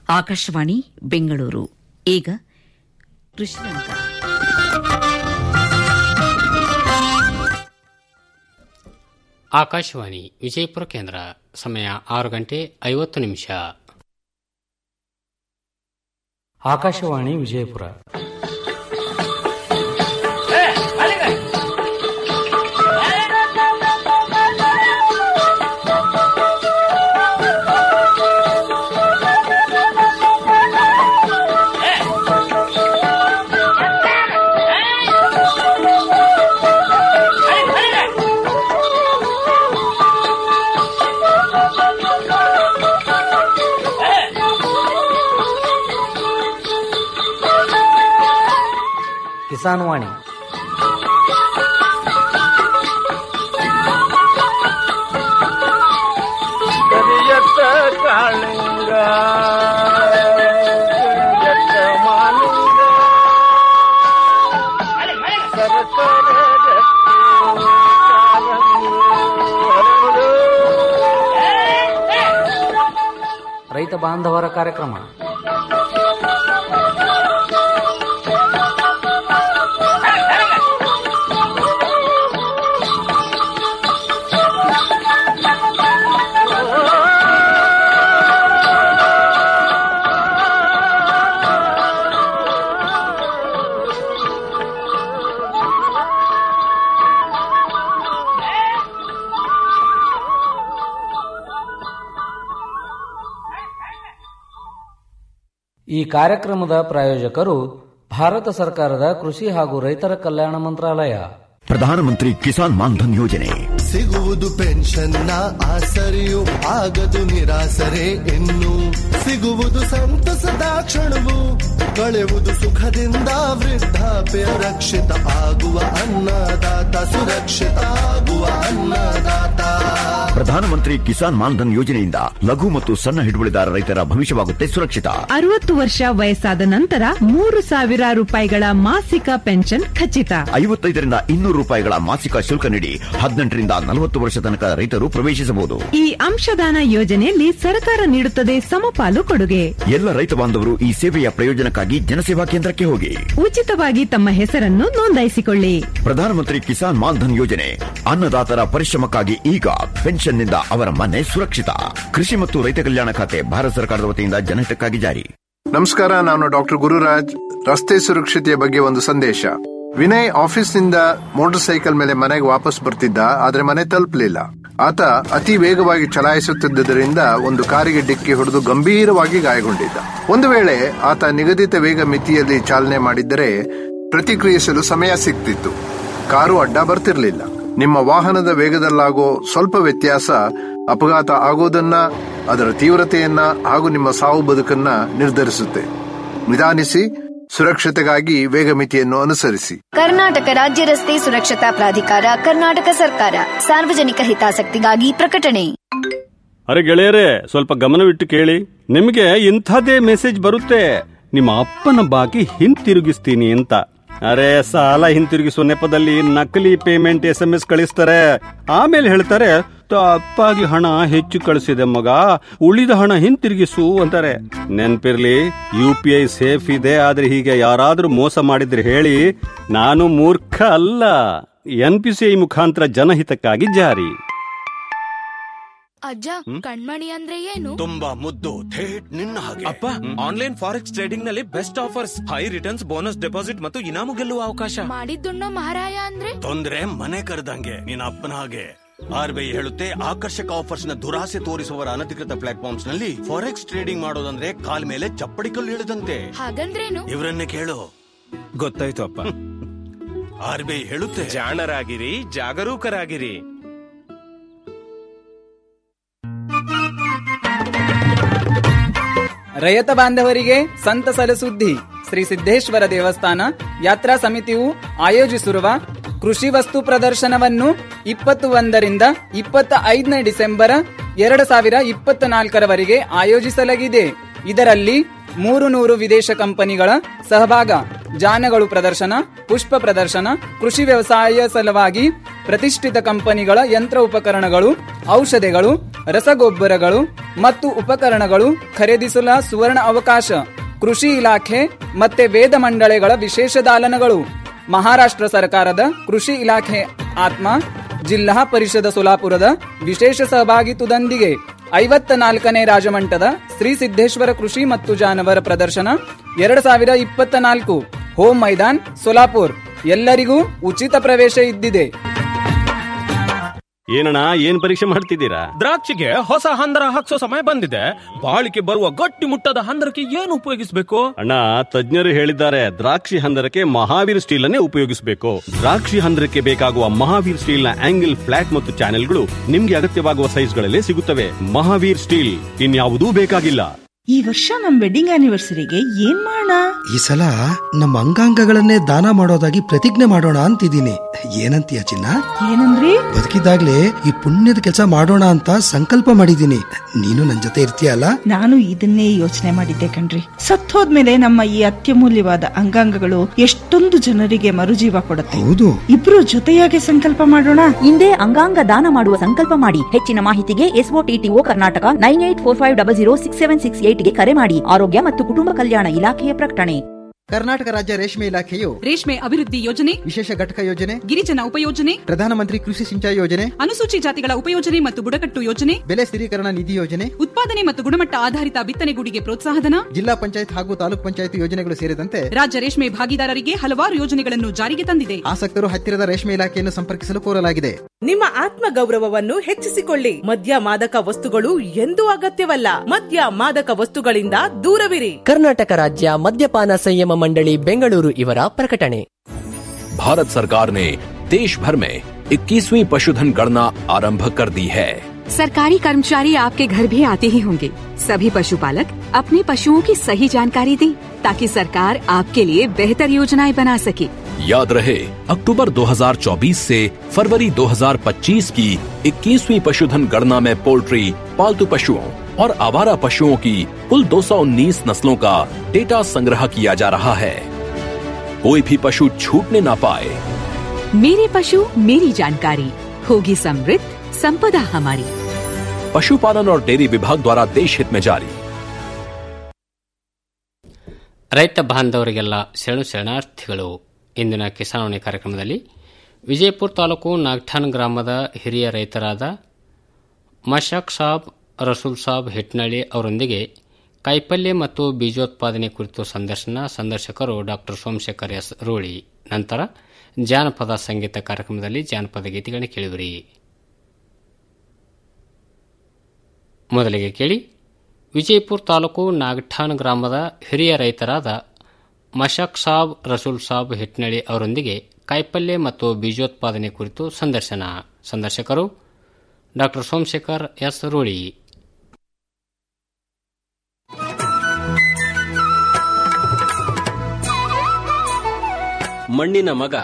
ಆಕಾಶವಾಣಿ ಬೆಂಗಳೂರು ಈಗ ಕೃಷ್ಣರಂಗ ಆಕಾಶವಾಣಿ ವಿಜಯಪುರ ಕೇಂದ್ರ ಸಮಯ ಆರು ಗಂಟೆ ಐವತ್ತು ನಿಮಿಷ ಆಕಾಶವಾಣಿ ವಿಜಯಪುರ ಕಿಸಾನ್ ವಾಣಿ ಕರಿಯತ್ತ ಕಾಳಿಂಗ ಕರಿಯತ್ತ ಮಾಲಿಂಗ ಸರಸರ ಗಟ್ಟಿ ಕಾಲಂದು ಹರಡು. ರೈತ ಬಾಂಧವರ ಕಾರ್ಯಕ್ರಮ ಈ ಕಾರ್ಯಕ್ರಮದ ಪ್ರಾಯೋಜಕರು ಭಾರತ ಸರ್ಕಾರದ ಕೃಷಿ ಹಾಗೂ ರೈತರ ಕಲ್ಯಾಣ ಮಂತ್ರಾಲಯ ಪ್ರಧಾನಮಂತ್ರಿ ಕಿಸಾನ್ ಮಾನ್ಧನ್ ಯೋಜನೆ ಸಿಗುವುದು ಪೆನ್ಷನ್ನ ಆಸರೆಯು ಆಗದು ನಿರಾಸರೆ ಇನ್ನು ಸಿಗುವುದು ಸಂತಸದ ಕ್ಷಣವು ಕಳೆವುದು ಸುಖದಿಂದ ವೃದ್ಧಾಪ್ಯ ರಕ್ಷಿತ ಆಗುವ ಅನ್ನದಾತ ಸುರಕ್ಷಿತ ಆಗುವ ಅನ್ನದಾತ ಪ್ರಧಾನಮಂತ್ರಿ ಕಿಸಾನ್ ಮಾನ್ಧನ್ ಯೋಜನೆಯಿಂದ ಲಘು ಮತ್ತು ಸಣ್ಣ ಹಿಡುವಳಿದಾರ ರೈತರ ಭವಿಷ್ಯವಾಗುತ್ತೆ ಸುರಕ್ಷಿತ ಅರವತ್ತು ವರ್ಷ ವಯಸ್ಸಾದ ನಂತರ ಮೂರು ಸಾವಿರ ರೂಪಾಯಿಗಳ ಮಾಸಿಕ ಪೆನ್ಷನ್ ಖಚಿತ ಐವತ್ತೈದರಿಂದ ಇನ್ನೂರು ರೂಪಾಯಿಗಳ ಮಾಸಿಕ ಶುಲ್ಕ ನೀಡಿ ಹದಿನೆಂಟರಿಂದ ನಲವತ್ತು ವರ್ಷ ತನಕ ರೈತರು ಪ್ರವೇಶಿಸಬಹುದು ಈ ಅಂಶದಾನ ಯೋಜನೆಯಲ್ಲಿ ಸರ್ಕಾರ ನೀಡುತ್ತದೆ ಸಮಪಾಲು ಕೊಡುಗೆ ಎಲ್ಲ ರೈತ ಬಾಂಧವರು ಈ ಸೇವೆಯ ಪ್ರಯೋಜನಕ್ಕಾಗಿ ಜನಸೇವಾ ಕೇಂದ್ರಕ್ಕೆ ಹೋಗಿ ಉಚಿತವಾಗಿ ತಮ್ಮ ಹೆಸರನ್ನು ನೋಂದಾಯಿಸಿಕೊಳ್ಳಿ ಪ್ರಧಾನಮಂತ್ರಿ ಕಿಸಾನ್ ಮಾನ್ಧನ್ ಯೋಜನೆ ಅನ್ನದಾತರ ಪರಿಶ್ರಮಕ್ಕಾಗಿ ಈಗ ಪೆನ್ಷನ್ನಿಂದ ಅವರ ಮನೆ ಸುರಕ್ಷಿತ ಕೃಷಿ ಮತ್ತು ರೈತ ಕಲ್ಯಾಣ ಖಾತೆ ಭಾರತ ಸರ್ಕಾರದ ವತಿಯಿಂದ ಜನಹಿತಕ್ಕಾಗಿ ಜಾರಿ ನಮಸ್ಕಾರ ನಾನು ಡಾಕ್ಟರ್ ಗುರುರಾಜ್ ರಸ್ತೆ ಸುರಕ್ಷತೆಯ ಬಗ್ಗೆ ಒಂದು ಸಂದೇಶ ವಿನಯ್ ಆಫೀಸ್ನಿಂದ ಮೋಟಾರ್ ಸೈಕಲ್ ಮೇಲೆ ಮನೆಗೆ ವಾಪಸ್ ಬರ್ತಿದ್ದ ಆದ್ರೆ ಮನೆ ತಲುಪಲಿಲ್ಲ ಆತ ಅತಿ ವೇಗವಾಗಿ ಚಲಾಯಿಸುತ್ತಿದ್ದರಿಂದ ಒಂದು ಕಾರಿಗೆ ಡಿಕ್ಕಿ ಹೊಡೆದು ಗಂಭೀರವಾಗಿ ಗಾಯಗೊಂಡಿದ್ದ ಒಂದು ವೇಳೆ ಆತ ನಿಗದಿತ ವೇಗ ಮಿತಿಯಲ್ಲಿ ಚಾಲನೆ ಮಾಡಿದ್ದರೆ ಪ್ರತಿಕ್ರಿಯಿಸಲು ಸಮಯ ಸಿಗ್ತಿತ್ತು ಕಾರು ಅಡ್ಡ ಬರ್ತಿರ್ಲಿಲ್ಲ ನಿಮ್ಮ ವಾಹನದ ವೇಗದಲ್ಲಾಗೋ ಸ್ವಲ್ಪ ವ್ಯತ್ಯಾಸ ಅಪಘಾತ ಆಗೋದನ್ನ ಅದರ ತೀವ್ರತೆಯನ್ನ ಹಾಗೂ ನಿಮ್ಮ ಸಾವು ಬದುಕನ್ನ ನಿರ್ಧರಿಸುತ್ತೆ ನಿಧಾನಿಸಿ ಸುರಕ್ಷತೆಗಾಗಿ ವೇಗ ಮಿತಿಯನ್ನು ಅನುಸರಿಸಿ ಕರ್ನಾಟಕ ರಾಜ್ಯ ರಸ್ತೆ ಸುರಕ್ಷತಾ ಪ್ರಾಧಿಕಾರ ಕರ್ನಾಟಕ ಸರ್ಕಾರ ಸಾರ್ವಜನಿಕ ಹಿತಾಸಕ್ತಿಗಾಗಿ ಪ್ರಕಟಣೆ ಅರೆ ಗೆಳೆಯರೇ ಸ್ವಲ್ಪ ಗಮನವಿಟ್ಟು ಕೇಳಿ ನಿಮಗೆ ಇಂಥದ್ದೇ ಮೆಸೇಜ್ ಬರುತ್ತೆ ನಿಮ್ಮ ಅಪ್ಪನ ಬಾಕಿ ಹಿಂತಿರುಗಿಸ್ತೀನಿ ಅಂತ ಅರೆ ಸಾಲ ಹಿಂತಿರುಗಿಸುವ ನೆಪದಲ್ಲಿ ನಕಲಿ ಪೇಮೆಂಟ್ ಎಸ್ ಎಂ ಎಸ್ ಕಳಿಸ್ತಾರೆ ಆಮೇಲೆ ಹೇಳ್ತಾರೆ ತಪ್ಪಾಗಿ ಹಣ ಹೆಚ್ಚು ಕಳಿಸಿದೆ ಮಗ ಉಳಿದ ಹಣ ಹಿಂತಿರುಗಿಸು ಅಂತಾರೆ ನೆನ್ಪಿರ್ಲಿ ಯು ಪಿ ಐ ಸೇಫ್ ಇದೆ ಆದ್ರೆ ಹೀಗೆ ಯಾರಾದ್ರೂ ಮೋಸ ಮಾಡಿದ್ರೆ ಹೇಳಿ ನಾನು ಮೂರ್ಖ ಅಲ್ಲ ಎನ್ ಪಿ ಸಿ ಐ ಮುಖಾಂತರ ಜನಹಿತಕ್ಕಾಗಿ ಜಾರಿ ಅಜ್ಜ ಕಣ್ಮಣಿ ಅಂದ್ರೆ ಏನು ತುಂಬಾ ಮುದ್ದು ಥೇಟ್ ನಿನ್ನ ಹಾಗೆ ಅಪ್ಪ ಆನ್ಲೈನ್ ಫಾರೆಕ್ಸ್ ಟ್ರೇಡಿಂಗ್ ನಲ್ಲಿ best offers high returns bonus deposit ಮತ್ತು ಇನಾಮು ಗೆಲ್ಲುವ ಅವಕಾಶ ಮಾಡಿದ್ದುಣ್ಣೋ ಮಹಾರಾಯ ಅಂದ್ರೆ ತೊಂದ್ರೆ ಮನೆ ಕರೆದಂಗೆ ನಿನ್ನ ಅಪ್ಪನ ಹಾಗೆ ಆರ್ ಬಿ ಐ ಹೇಳುತ್ತೆ ಆಕರ್ಷಕ ಆಫರ್ಸ್ ನ ದುರಾಸೆ ತೋರಿಸುವವರ ಅನಧಿಕೃತ ಪ್ಲಾಟ್ಫಾರ್ಮ್ಸ್ ನಲ್ಲಿ ಫಾರೆಕ್ಸ್ ಟ್ರೇಡಿಂಗ್ ಮಾಡೋದಂದ್ರೆ ಕಾಲ್ ಮೇಲೆ ಚಪ್ಪಡಿ ಕಲ್ಲು ಇಳಿದಂತೆ ಹಾಗಂದ್ರೇನು ಇವರನ್ನೇ ಕೇಳು ಗೊತ್ತಾಯ್ತು ಅಪ್ಪ ಆರ್ ಬಿ ಐ ಹೇಳುತ್ತೆ ಜಾಣರಾಗಿರಿ ಜಾಗರೂಕರಾಗಿರಿ ರೈತ ಬಾಂಧವರಿಗೆ ಸಂತಸದ ಸುದ್ದಿ ಶ್ರೀ ಸಿದ್ದೇಶ್ವರ ದೇವಸ್ಥಾನ ಯಾತ್ರಾ ಸಮಿತಿಯು ಆಯೋಜಿಸಿರುವ ಕೃಷಿ ವಸ್ತು ಪ್ರದರ್ಶನವನ್ನು ಇಪ್ಪತ್ತು ಒಂದರಿಂದ ಇಪ್ಪತ್ತ ಐದನೇ ಡಿಸೆಂಬರ್ ಎರಡು ಸಾವಿರ ಇಪ್ಪತ್ತ ನಾಲ್ಕರವರೆಗೆ ಆಯೋಜಿಸಲಾಗಿದೆ ಇದರಲ್ಲಿ ಮೂರು ನೂರು ವಿದೇಶ ಕಂಪನಿಗಳ ಸಹಭಾಗ ಜಾನಗಳು ಪ್ರದರ್ಶನ ಪುಷ್ಪ ಪ್ರದರ್ಶನ ಕೃಷಿ ವ್ಯವಸಾಯ ಸಲುವಾಗಿ ಪ್ರತಿಷ್ಠಿತ ಕಂಪನಿಗಳ ಯಂತ್ರ ಉಪಕರಣಗಳು ಔಷಧಿಗಳು ರಸಗೊಬ್ಬರಗಳು ಮತ್ತು ಉಪಕರಣಗಳು ಖರೀದಿಸಲು ಸುವರ್ಣ ಅವಕಾಶ ಕೃಷಿ ಇಲಾಖೆ ಮತ್ತೆ ವೇದ ಮಂಡಳಿಗಳ ವಿಶೇಷ ದಾಲನಗಳು ಮಹಾರಾಷ್ಟ್ರ ಸರ್ಕಾರದ ಕೃಷಿ ಇಲಾಖೆ ಆತ್ಮ ಜಿಲ್ಲಾ ಪರಿಷದ ಸೋಲಾಪುರದ ವಿಶೇಷ ಸಹಭಾಗಿತ್ವದೊಂದಿಗೆ ಐವತ್ತ ನಾಲ್ಕನೇ ರಾಜಮಂಟದ ಶ್ರೀ ಸಿದ್ದೇಶ್ವರ ಕೃಷಿ ಮತ್ತು ಜಾನವರ ಪ್ರದರ್ಶನ ಎರಡ್ ಸಾವಿರ ಇಪ್ಪತ್ತ ನಾಲ್ಕು ಹೋಮ್ ಮೈದಾನ್ ಸೋಲಾಪುರ್ ಎಲ್ಲರಿಗೂ ಉಚಿತ ಪ್ರವೇಶ ಇದ್ದಿದೆ ಏನಣ್ಣ ಏನ್ ಪರೀಕ್ಷೆ ಮಾಡ್ತಿದ್ದೀರಾ ದ್ರಾಕ್ಷಿಗೆ ಹೊಸ ಹಂದರ ಹಾಕ್ಸೋ ಸಮಯ ಬಂದಿದೆ ಬಾಳಿಕೆ ಬರುವ ಗಟ್ಟಿ ಮುಟ್ಟದ ಹಂದರಕ್ಕೆ ಏನು ಉಪಯೋಗಿಸಬೇಕು ಅಣ್ಣ ತಜ್ಞರು ಹೇಳಿದ್ದಾರೆ ದ್ರಾಕ್ಷಿ ಹಂದರಕ್ಕೆ ಮಹಾವೀರ್ ಸ್ಟೀಲ್ ಅನ್ನೇ ಉಪಯೋಗಿಸಬೇಕು ದ್ರಾಕ್ಷಿ ಹಂದರಕ್ಕೆ ಬೇಕಾಗುವ ಮಹಾವೀರ್ ಸ್ಟೀಲ್ ನ ಆಂಗಲ್ ಫ್ಲಾಟ್ ಮತ್ತು ಚಾನೆಲ್ಗಳು ನಿಮ್ಗೆ ಅಗತ್ಯವಾಗುವ ಸೈಜ್ಗಳಲ್ಲೇ ಸಿಗುತ್ತವೆ ಮಹಾವೀರ್ ಸ್ಟೀಲ್ ಇನ್ಯಾವುದೂ ಬೇಕಾಗಿಲ್ಲ ಈ ವರ್ಷ ನಮ್ ವೆಡ್ಡಿಂಗ್ ಆನಿವರ್ಸರಿಗೆ ಏನ್ ಮಾಡೋಣ ಈ ಸಲ ನಮ್ಮ ಅಂಗಾಂಗಗಳನ್ನೇ ದಾನ ಮಾಡೋದಾಗಿ ಪ್ರತಿಜ್ಞೆ ಮಾಡೋಣ ಅಂತಿದ್ದೀನಿ ಏನಂತೀಯ ಚಿನ್ನ ಏನಂದ್ರಿ ಬದುಕಿದಾಗ್ಲೇ ಈ ಪುಣ್ಯದ ಕೆಲಸ ಮಾಡೋಣ ಅಂತ ಸಂಕಲ್ಪ ಮಾಡಿದ್ದೀನಿ ನೀನು ನನ್ ಜೊತೆ ಇರ್ತೀಯಲ್ಲ ನಾನು ಇದನ್ನೇ ಯೋಚನೆ ಮಾಡಿದ್ದೆ ಕಣ್ರಿ ಸತ್ತೋದ್ಮೇಲೆ ನಮ್ಮ ಈ ಅತ್ಯಮೂಲ್ಯವಾದ ಅಂಗಾಂಗಗಳು ಎಷ್ಟೊಂದು ಜನರಿಗೆ ಮರುಜೀವ ಕೊಡುತ್ತೆ ಹೌದು ಇಬ್ರು ಜೊತೆಯಾಗಿ ಸಂಕಲ್ಪ ಮಾಡೋಣ ಹಿಂದೆ ಅಂಗಾಂಗ ದಾನ ಮಾಡುವ ಸಂಕಲ್ಪ ಮಾಡಿ ಹೆಚ್ಚಿನ ಮಾಹಿತಿಗೆ ಎಸ್ಒಟಿಟಿಒ Karnataka nine eight four five double zero six seven six ಏಟ್ಗೆ ಕರೆ ಮಾಡಿ ಆರೋಗ್ಯ ಮತ್ತು ಕುಟುಂಬ ಕಲ್ಯಾಣ ಇಲಾಖೆಯ ಪ್ರಕಟಣೆ ಕರ್ನಾಟಕ ರಾಜ್ಯ ರೇಷ್ಮೆ ಇಲಾಖೆಯು ರೇಷ್ಮೆ ಅಭಿವೃದ್ಧಿ ಯೋಜನೆ ವಿಶೇಷ ಘಟಕ ಯೋಜನೆ ಗಿರಿಜನ ಉಪಯೋಜನೆ ಪ್ರಧಾನಮಂತ್ರಿ ಕೃಷಿ ಸಿಂಚಾಯಿ ಯೋಜನೆ ಅನುಸೂಚಿ ಜಾತಿಗಳ ಉಪಯೋಜನೆ ಮತ್ತು ಬುಡಕಟ್ಟು ಯೋಜನೆ ಬೆಲೆ ಸ್ಥಿರೀಕರಣ ನಿಧಿ ಯೋಜನೆ ಉತ್ಪಾದನೆ ಮತ್ತು ಗುಣಮಟ್ಟ ಆಧಾರಿತ ಬಿತ್ತನೆಗೂಡಿಗೆ ಪ್ರೋತ್ಸಾಹಧನ ಜಿಲ್ಲಾ ಪಂಚಾಯತ್ ಹಾಗೂ ತಾಲೂಕ್ ಪಂಚಾಯತ್ ಯೋಜನೆಗಳು ಸೇರಿದಂತೆ ರಾಜ್ಯ ರೇಷ್ಮೆ ಭಾಗಿದಾರರಿಗೆ ಹಲವಾರು ಯೋಜನೆಗಳನ್ನು ಜಾರಿಗೆ ತಂದಿದೆ ಆಸಕ್ತರು ಹತ್ತಿರದ ರೇಷ್ಮೆ ಇಲಾಖೆಯನ್ನು ಸಂಪರ್ಕಿಸಲು ಕೋರಲಾಗಿದೆ ನಿಮ್ಮ ಆತ್ಮ ಗೌರವವನ್ನು ಹೆಚ್ಚಿಸಿಕೊಳ್ಳಿ ಮದ್ಯ ಮಾದಕ ವಸ್ತುಗಳು ಎಂದೂ ಅಗತ್ಯವಲ್ಲ ಮದ್ಯ ಮಾದಕ ವಸ್ತುಗಳಿಂದ ದೂರವಿರಿ ಕರ್ನಾಟಕ ರಾಜ್ಯ ಮದ್ಯಪಾನ ಸಂಯಮ ಮಂಡಳಿ ಬೆಂಗಳೂರು ಇವರ ಪ್ರಕಟಣೆ भारत सरकार ने देश भर में 21वीं पशुधन गणना आरंभ कर दी है सरकारी कर्मचारी आपके घर भी आते ही होंगे सभी पशुपालक अपने पशुओं की सही जानकारी दें ताकि सरकार आपके लिए बेहतर योजनाएं बना सके याद रहे अक्टूबर 2024 से फरवरी 2025 की 21वीं पशुधन गणना में पोल्ट्री पालतू पशुओं और आवारा पशुओं की कुल 219 नस्लों का डेटा संग्रह किया जा रहा है कोई भी पशु छूटने ना पाए मेरे पशु मेरी जानकारी होगी समृद्ध संपदा हमारी पशुपालन और डेयरी विभाग द्वारा देश हित में जारी ರೈತ ಬಾಂಧವರಿಗೆಲ್ಲ ಶರಣು ಶರಣಾರ್ಥಿಗಳು ಇಂದಿನ ಕಿಸಾನವಾಣಿ ಕಾರ್ಯಕ್ರಮದಲ್ಲಿ ವಿಜಯಪುರ ತಾಲೂಕು ನಾಗ್ಠಾನ್ ಗ್ರಾಮದ ಹಿರಿಯ ರೈತರಾದ ಮಶಾಕ್ ಸಾಬ್ ರಸೂಲ್ ಸಾಬ್ ಹೆಟ್ನಳ್ಳಿ ಅವರೊಂದಿಗೆ ಕಾಯಿಪಲ್ಯ ಮತ್ತು ಬೀಜೋತ್ಪಾದನೆ ಕುರಿತು ಸಂದರ್ಶನ ಸಂದರ್ಶಕರು ಡಾಕ್ಟರ್ ಸೋಮಶೇಖರ್ ಎಸ್ ರೋಳಿ ನಂತರ ಜಾನಪದ ಸಂಗೀತ ಕಾರ್ಯಕ್ರಮದಲ್ಲಿ ಜಾನಪದ ಗೀತೆಗಳನ್ನು ಕೇಳಿದಿರಿ ಮೊದಲಿಗೆ ಕೇಳಿ ವಿಜಯಪುರ ತಾಲೂಕು ನಾಗಠಾನ್ ಗ್ರಾಮದ ಹಿರಿಯ ರೈತರಾದ ಮಶಕ್ ಸಾಬ್ ರಸೂಲ್ ಸಾಬ್ ಹಿಟ್ನಳ್ಳಿ ಅವರೊಂದಿಗೆ ಕಾಯಿಪಲ್ಯ ಮತ್ತು ಬೀಜೋತ್ಪಾದನೆ ಕುರಿತು ಸಂದರ್ಶನ ಸಂದರ್ಶಕರು ಡಾಕ್ಟರ್ ಸೋಮಶೇಖರ್ ಎಸ್ ರೋಳಿ ಮಣ್ಣಿನ ಮಗ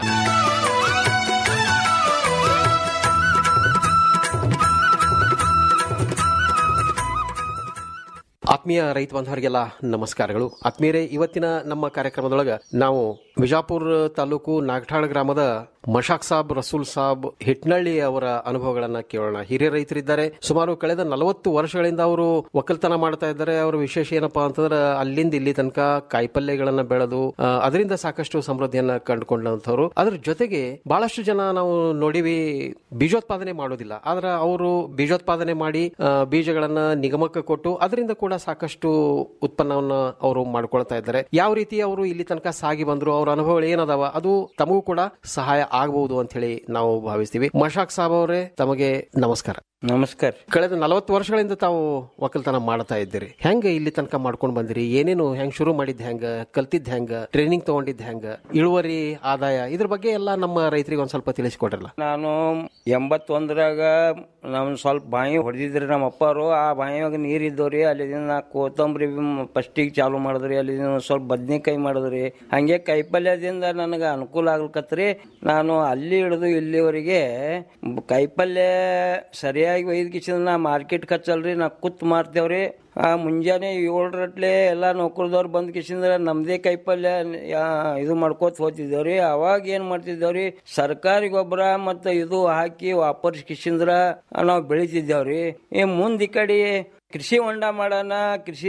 ಆತ್ಮೀಯ ರೈತ ಬಾಂಧವರಿಗೆಲ್ಲ ನಮಸ್ಕಾರಗಳು ಆತ್ಮೀಯರೇ ಇವತ್ತಿನ ನಮ್ಮ ಕಾರ್ಯಕ್ರಮದೊಳಗ ನಾವು ವಿಜಾಪುರ ತಾಲೂಕು ನಾಗಠಾಳ ಗ್ರಾಮದ ಮಶಾಕ್ ಸಾಬ್ ರಸೂಲ್ ಸಾಬ್ ಹಿಟ್ನಳ್ಳಿ ಅವರ ಅನುಭವಗಳನ್ನ ಕೇಳೋಣ ಹಿರಿಯ ರೈತರಿದ್ದಾರೆ ಸುಮಾರು ಕಳೆದ ನಲವತ್ತು ವರ್ಷಗಳಿಂದ ಅವರು ಒಕ್ಕಲ್ತನ ಮಾಡ್ತಾ ಇದ್ದಾರೆ ಅವರ ವಿಶೇಷ ಏನಪ್ಪಾ ಅಂತಂದ್ರೆ ಅಲ್ಲಿಂದ ಇಲ್ಲಿ ತನಕ ಕಾಯಿಪಲ್ಯಗಳನ್ನ ಬೆಳೆದು ಆ, ಅದರಿಂದ ಸಾಕಷ್ಟು ಸಮೃದ್ಧಿಯನ್ನ ಕಂಡುಕೊಂಡಂತವ್ರು ಅದ್ರ ಜೊತೆಗೆ ಬಹಳಷ್ಟು ಜನ ನಾವು ನೋಡಿವಿ ಬೀಜೋತ್ಪಾದನೆ ಮಾಡೋದಿಲ್ಲ ಆದ್ರೆ ಅವರು ಬೀಜೋತ್ಪಾದನೆ ಮಾಡಿ ಆ, ಬೀಜಗಳನ್ನ ನಿಗಮಕ್ಕೆ ಕೊಟ್ಟು ಅದರಿಂದ ಕೂಡ ಸಾಕಷ್ಟು ಉತ್ಪನ್ನವನ್ನ ಅವರು ಮಾಡ್ಕೊಳ್ತಾ ಇದ್ದಾರೆ ಯಾವ ರೀತಿ ಅವರು ಇಲ್ಲಿ ತನಕ ಸಾಗಿ ಬಂದ್ರು ಅವ್ರ ಅನುಭವಗಳು ಏನದಾವ ಅದು ತಮಗೂ ಕೂಡ ಸಹಾಯ ಆಗಬಹುದು ಅಂತ ಹೇಳಿ ನಾವು ಭಾವಿಸ್ತೀವಿ ಮಶಾಕ್ ಸಾಬ್ ಅವರೇ ತಮಗೆ ನಮಸ್ಕಾರ ನಮಸ್ಕಾರ ಕಳೆದ ನಲವತ್ತು ವರ್ಷಗಳಿಂದ ತಾವು ಒಕ್ಕಲ್ತನ ಮಾಡ್ತಾ ಇದ್ದೀರಿ ಹೆಂಗ ಇಲ್ಲಿ ತನಕ ಮಾಡ್ಕೊಂಡು ಬಂದಿರಿ ಏನೇನು ಹೆಂಗ್ ಶುರು ಮಾಡಿದ್ ಹೆಂಗ ಕಲ್ತಿದ್ ಹೆಂಗ ಟ್ರೈನಿಂಗ್ ತಗೊಂಡಿದ್ ಹೆಂಗ ಇಳುವರಿ ಆದಾಯ ಇದ್ರ ಬಗ್ಗೆ ಎಲ್ಲ ನಮ್ಮ ರೈತರಿಗೆ ಒಂದ್ ಸ್ವಲ್ಪ ತಿಳಿಸ್ಕೊಡ್ರಲ್ಲ ನಾನು ಎಂಬತ್ತೊಂದರಾಗ ನಮ್ ಸ್ವಲ್ಪ ಬಾವಿ ಹೊಡೆದಿದ್ರಿ ನಮ್ಮ ಅಪ್ಪರು ಆ ಬಾವಿಯಾಗ ನೀರ್ ಇದ್ದವ್ರಿ ಅಲ್ಲಿದಿಂದ ನಾ ಕೊತ್ತಂಬರಿ ಫಸ್ಟಿಗೆ ಚಾಲು ಮಾಡಿದ್ರಿ ಅಲ್ಲಿಂದ ಒಂದ್ ಸ್ವಲ್ಪ ಬದ್ನಿಕಾಯಿ ಮಾಡಿದ್ರಿ ಹಂಗೆ ಕಾಯಿಪಲ್ಯದಿಂದ ನನಗೆ ಅನುಕೂಲ ಆಗ್ಲಿಕತ್ರಿ ನಾನು ಅಲ್ಲಿ ಹಿಡಿದು ಇಲ್ಲಿವರೆಗೆ ಕಾಯಿಪಲ್ಯ ಸರಿಯಾಗಿ ರೆಡಿಯಾಗಿ ಒಯ್ದು ಕಿಸಿಂದ ನಾ ಮಾರ್ಕೆಟ್ ಖರ್ಚಲ್ರಿ ನಾ ಕೂತ್ ಮಾರ್ತೇವ್ರಿ ಆ ಮುಂಜಾನೆ ಏಳರಟ್ಲೆ ಎಲ್ಲ ನೌಕರದವ್ರು ಬಂದ್ ಕಿಸಿಂದ್ರ ನಮ್ದೇ ಕೈಪಲ್ಯ ಯಾ- ಇದು ಮಾಡ್ಕೋತ ಹೋಗ್ತಿದ್ದೇವ್ರಿ ಅವಾಗ ಏನ್ ಮಾಡ್ತಿದ್ದೇವ್ರಿ ಸರ್ಕಾರಿ ಗೊಬ್ಬರ ಮತ್ತ ಇದು ಹಾಕಿ ವಾಪಸ್ ಕಿಸಿಂದ್ರ ನಾವು ಬೆಳಿತಿದ್ದೇವ್ರಿ ಈ ಮುಂದ್ ಈ ಕಡೆ ಕೃಷಿ ಹೊಂಡ ಮಾಡೋಣ ಕೃಷಿ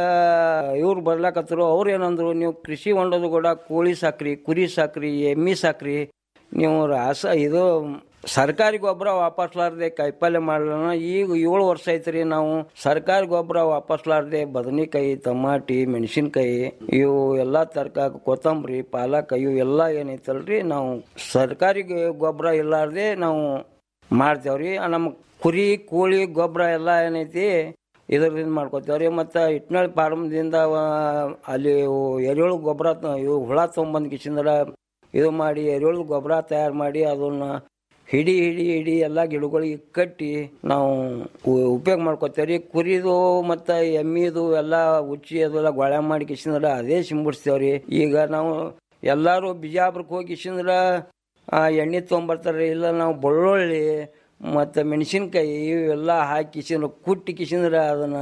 ಇವ್ರು ಬರ್ಲಾಕತ್ತರು ಅವ್ರು ಏನಂದ್ರು ನೀವು ಕೃಷಿ ಹೊಂಡದ ಕೂಡ ಕೋಳಿ ಸಾಕ್ರಿ ಕುರಿ ಸಾಕ್ರಿ ಎಮ್ಮಿ ಸಾಕ್ರಿ ನೀವು ರಾಸ ಇದು ಸರ್ಕಾರಿ ಗೊಬ್ಬರ ವಾಪಸ್ಲಾರ್ದೆ ಕಾಯಿಪಲ್ಯ ಮಾಡೋಣ ಈಗ ಏಳು ವರ್ಷ ಐತ್ರಿ ನಾವು ಸರ್ಕಾರಿ ಗೊಬ್ಬರ ವಾಪಸ್ಲಾರ್ದೆ ಬದನೆಕಾಯಿ ಟಮಾಟಿ ಮೆಣಸಿನ್ಕಾಯಿ ಇವು ಎಲ್ಲಾ ತರಕಾರಿ ಕೊತ್ತಂಬರಿ ಪಾಲಕ್ ಇವು ಎಲ್ಲ ಏನೈತಲ್ರಿ ನಾವು ಸರ್ಕಾರಿ ಗೊಬ್ಬರ ಇಲ್ಲಾರ್ದೆ ನಾವು ಮಾಡ್ತೇವ್ರಿ ನಮ್ಮ ಕುರಿ ಕೋಳಿ ಗೊಬ್ಬರ ಎಲ್ಲ ಏನೈತಿ ಇದರಿಂದ ಮಾಡ್ಕೋತೇವ್ರಿ ಮತ್ತು ಇಟ್ನಾಳ್ ಫಾರ್ಮ್ದಿಂದ ಅಲ್ಲಿ ಎರೆಹುಳು ಗೊಬ್ಬರ ಇವು ಹುಳ ತೊಗೊಂಬಂದು ಕಿಸಿಂದ್ರ ಇದು ಮಾಡಿ ಎರೆಹುಳು ಗೊಬ್ಬರ ತಯಾರು ಮಾಡಿ ಅದನ್ನ ಹಿಡಿ ಹಿಡಿ ಹಿಡಿ ಎಲ್ಲ ಗಿಡಗಳಿಗೆ ಕಟ್ಟಿ ನಾವು ಉ- ಉಪಯೋಗ ಮಾಡ್ಕೋತೇವ್ರಿ ಕುರಿದು ಮತ್ತು ಎಮ್ಮಿದು ಎಲ್ಲ ಉಚ್ಚಿ ಅದೆಲ್ಲ ಗೊಳೆ ಮಾಡಿ ಕಿಸಿಂದ್ರ ಅದೇ ಸಿಂಬಿಡಿಸ್ತೇವ್ರಿ ಈಗ ನಾವು ಎಲ್ಲರೂ ಬಿಜಾಪುರಕ್ಕೆ ಹೋಗಿ ಕಿಸಿಂದ್ರ ಆ ಎಣ್ಣೆ ತೊಗೊಂಬರ್ತಾರೆ ಇಲ್ಲ ನಾವು ಬೆಳ್ಳುಳ್ಳಿ ಮತ್ತು ಮೆಣಸಿನ್ಕಾಯಿ ಇವೆಲ್ಲ ಹಾಕಿ ಕಿಸಿಂದ್ರ ಕುಟ್ಟಿ ಕಿಸಿಂದ್ರ ಅದನ್ನ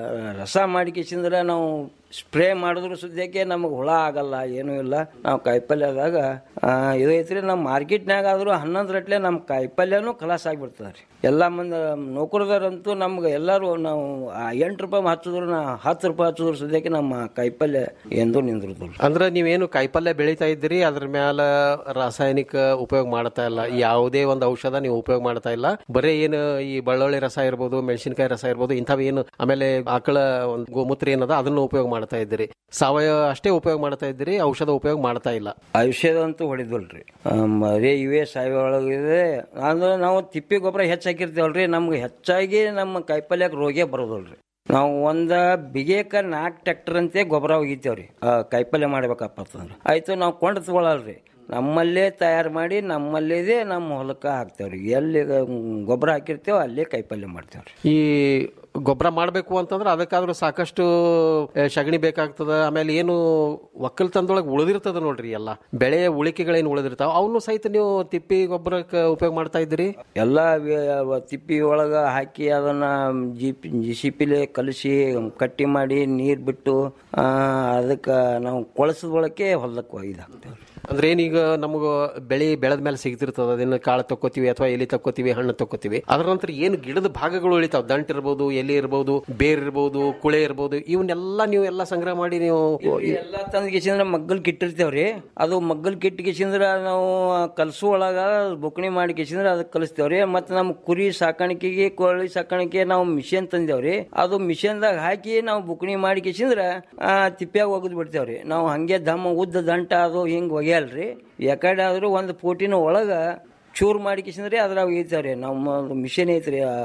ರಸ ಮಾಡಿ ಕಿಸಿಂದ್ರ ನಾವು ಸ್ಪ್ರೇ ಮಾಡಿದ್ರು ಸುದ್ಯಕ್ಕೆ ನಮಗೆ ಹುಳ ಆಗಲ್ಲ ಏನೂ ಇಲ್ಲ ನಾವು ಕಾಯಿಪಲ್ಯದಾಗ ಆ, ಇದು ಐತ್ರಿ ನಮ್ಮ ಮಾರ್ಕೆಟ್ನಾಗ ಆದ್ರೂ ಹನ್ನೊಂದು ರಟ್ಲೆ ನಮ್ಮ ಕಾಯಿಪಲ್ಯನೂ ಖಲಾಸ್ ಆಗಿಬಿಡ್ತದೆ ರೀ ಎಲ್ಲ ಮಂದಿ ನೌಕರದಾರಂತೂ ನಮ್ಗೆ ಎಲ್ಲರೂ ನಾವು ಆ ಎಂಟು ರೂಪಾಯಿ ಹಚ್ಚಿದ್ರು ನಾ ಹತ್ತು ರೂಪಾಯಿ ಹಚ್ಚಿದ್ರು ಸುದ್ಯಕ್ಕೆ ನಮ್ಮ ಕಾಯಿಪಲ್ಯ ಎಂದೂ ನಿಂದಿರುದಿಲ್ಲ ಅಂದ್ರೆ ನೀವೇನು ಕಾಯಿಪಲ್ಯ ಬೆಳೀತಾ ಇದ್ದೀರಿ ಅದ್ರ ಮ್ಯಾಲ ರಾಸಾಯನಿಕ ಉಪಯೋಗ ಮಾಡ್ತಾ ಇಲ್ಲ ಯಾವುದೇ ಒಂದು ಔಷಧ ನೀವು ಉಪಯೋಗ ಮಾಡ್ತಾ ಇಲ್ಲ ಬರೀ ಏನು ಈ ಬೆಳ್ಳುಳ್ಳಿ ರಸ ಇರ್ಬೋದು ಮೆಣಸಿನಕಾಯಿ ರಸ ಇರ್ಬೋದು ಇಂಥವು ಏನು ಆಮೇಲೆ ಆಕಳ ಒಂದು ಗೋಮೂತ್ರ ಏನದ ಅದನ್ನು ಉಪಯೋಗ ಮಾಡ್ತಾ ಇದ್ದೀರಿ ಸಾವಯವ ಅಷ್ಟೇ ಉಪಯೋಗ ಮಾಡ್ತಾ ಇದ್ದೀರಿ ಔಷಧ ಉಪಯೋಗ ಮಾಡ್ತಾ ಇಲ್ಲ ಔಷಧ ಅಂತೂ ಹೊಡಿದಲ್ರಿ ಬರೀ ಇವೇ ಸಾವಯವ ಒಳಗಿದೆ ಅಂದ್ರೆ ನಾವು ತಿಪ್ಪಿ ಗೊಬ್ಬರ ಹೆಚ್ಚು ಹಾಕಿರ್ತೇವಲ್ರಿ ನಮ್ಗೆ ಹೆಚ್ಚಾಗಿ ನಮ್ಮ ಕಾಯಿಪಲ್ಯಕ್ಕೆ ರೋಗೇ ಬರೋದಲ್ರಿ ನಾವು ಒಂದ ಬಿಗೇಕ ನಾಲ್ಕು ಟ್ರ್ಯಾಕ್ಟರ್ ಅಂತೆ ಗೊಬ್ಬರ ಒಗಿತೇವ್ರಿ ಆ, ಕಾಯಿಪಲ್ಯ ಮಾಡ್ಬೇಕಪ್ಪ ಅಂತಂದ್ರೆ ಆಯ್ತು ನಾವು ಕೊಂಡು ತಗೊಳಲ್ರಿ ನಮ್ಮಲ್ಲೇ ತಯಾರು ಮಾಡಿ ನಮ್ಮಲ್ಲಿದೆ ನಮ್ಮ ಹೊಲಕ್ಕೆ ಹಾಕ್ತೇವ್ರಿ ಎಲ್ಲಿ ಗೊಬ್ಬರ ಹಾಕಿರ್ತೇವೆ ಅಲ್ಲೇ ಕಾಯಿಪಲ್ಯ ಮಾಡ್ತೇವ್ರಿ ಈ ಗೊಬ್ಬರ ಮಾಡಬೇಕು ಅಂತಂದ್ರೆ ಅದಕ್ಕಾದ್ರೂ ಸಾಕಷ್ಟು ಆ, ಸಗಣಿ ಬೇಕಾಗ್ತದ ಆಮೇಲೆ ಏನು ಒಕ್ಕಲ್ತನದೊಳಗೆ ಉಳಿದಿರ್ತದ ನೋಡ್ರಿ ಎಲ್ಲ ಬೆಳೆಯ ಉಳಿಕೆಗಳೇನು ಉಳಿದಿರ್ತಾವ ಅವನು ಸಹಿತ ನೀವು ತಿಪ್ಪಿ ಗೊಬ್ಬರಕ್ಕೆ ಉಪಯೋಗ ಮಾಡ್ತಾ ಇದ್ದೀರಿ ಎಲ್ಲ ವೆ- ತಿಪ್ಪಿ ಒಳಗ ಹಾಕಿ ಅದನ್ನ ಜಿಪಿ ಜಿಸಿಪಿಲೆ ಕಲಸಿ ಕಟ್ಟಿ ಮಾಡಿ ನೀರ್ ಬಿಟ್ಟು ಆ, ಅದಕ್ಕ ನಾವು ಕೊಳಸದ ಒಳಕ್ಕೆ ಹೊಲಕ್ಕೆ ಒಯ್ದು ಹಾಕ್ತೇವೆ ಅಂದ್ರೆ ಏನೀಗ ನಮಗ ಬೆಳೆ ಬೆಳೆದ ಮೇಲೆ ಸಿಗ್ತಿರ್ತದ ಅದನ್ನ ಕಾಳು ತಕ್ಕೋತೀವಿ ಅಥವಾ ಎಲೆ ತಕ್ಕೋತೀವಿ ಹಣ್ಣು ತಕ್ಕೋತೀವಿ ಅದರ ನಂತರ ಏನು ಗಿಡದ ಭಾಗಗಳು ಉಳಿತಾವ ದಂಟ್ ಇರ್ಬೋದು ಎಲೆ ಇರ್ಬೋದು ಬೇರ್ ಇರ್ಬೋದು ಕುಳೆ ಇರ್ಬೋದು ಇವನ್ನೆಲ್ಲ ನೀವು ಎಲ್ಲ ಸಂಗ್ರಹ ಮಾಡಿ ನೀವು ಎಲ್ಲ ತಂದ್ ಕಿಸಿಂದ್ರ ಮಗ್ಗಲ್ ಕಿಟ್ಟಿರ್ತೇವ್ರಿ ಅದು ಮಗ್ಗಲ್ ಕಿಟ್ಟು ಕಿಸಿಂದ್ರ ನಾವು ಕಲಸು ಒಳಗ ಬುಕ್ಣಿ ಮಾಡಿ ಕಿಸಿಂದ್ರ ಅದಕ್ಕೆ ಕಲಿಸ್ತೇವ್ರಿ ಮತ್ತೆ ನಮ್ಮ ಕುರಿ ಸಾಕಾಣಿಕೆಗೆ ಕೋಳಿ ಸಾಕಾಣಿಕೆ ನಾವು ಮಿಷನ್ ತಂದೇವ್ರಿ ಅದು ಮಿಷನ್ದಾಗ ಹಾಕಿ ನಾವು ಬುಕ್ಣಿ ಮಾಡಿ ಕಿಸಿಂದ್ರ ಆ, ತಿಪ್ಪ್ಯಾಗ ಒಗದ್ ಬಿಡ್ತೇವ್ರಿ ನಾವು ಹಂಗೆ ದಮ್ಮ ಉದ್ದ ದಂಟ ಅದು ಹಿಂಗ್ ಒಗೆಯಲ್ರಿ ಯಾಕಡೆ ಆದ್ರೂ ಒಂದು ಪೋಟಿನ ಒಳಗ ಚೂರ್ ಮಾಡಿ ಕಿಸಿಂದ್ರಿ ಅದ್ರಾಗ ಒಗಿತೇವ್ರಿ ನಮ್ಮ ಮಿಷನ್ ಐತ್ರಿ ಆ,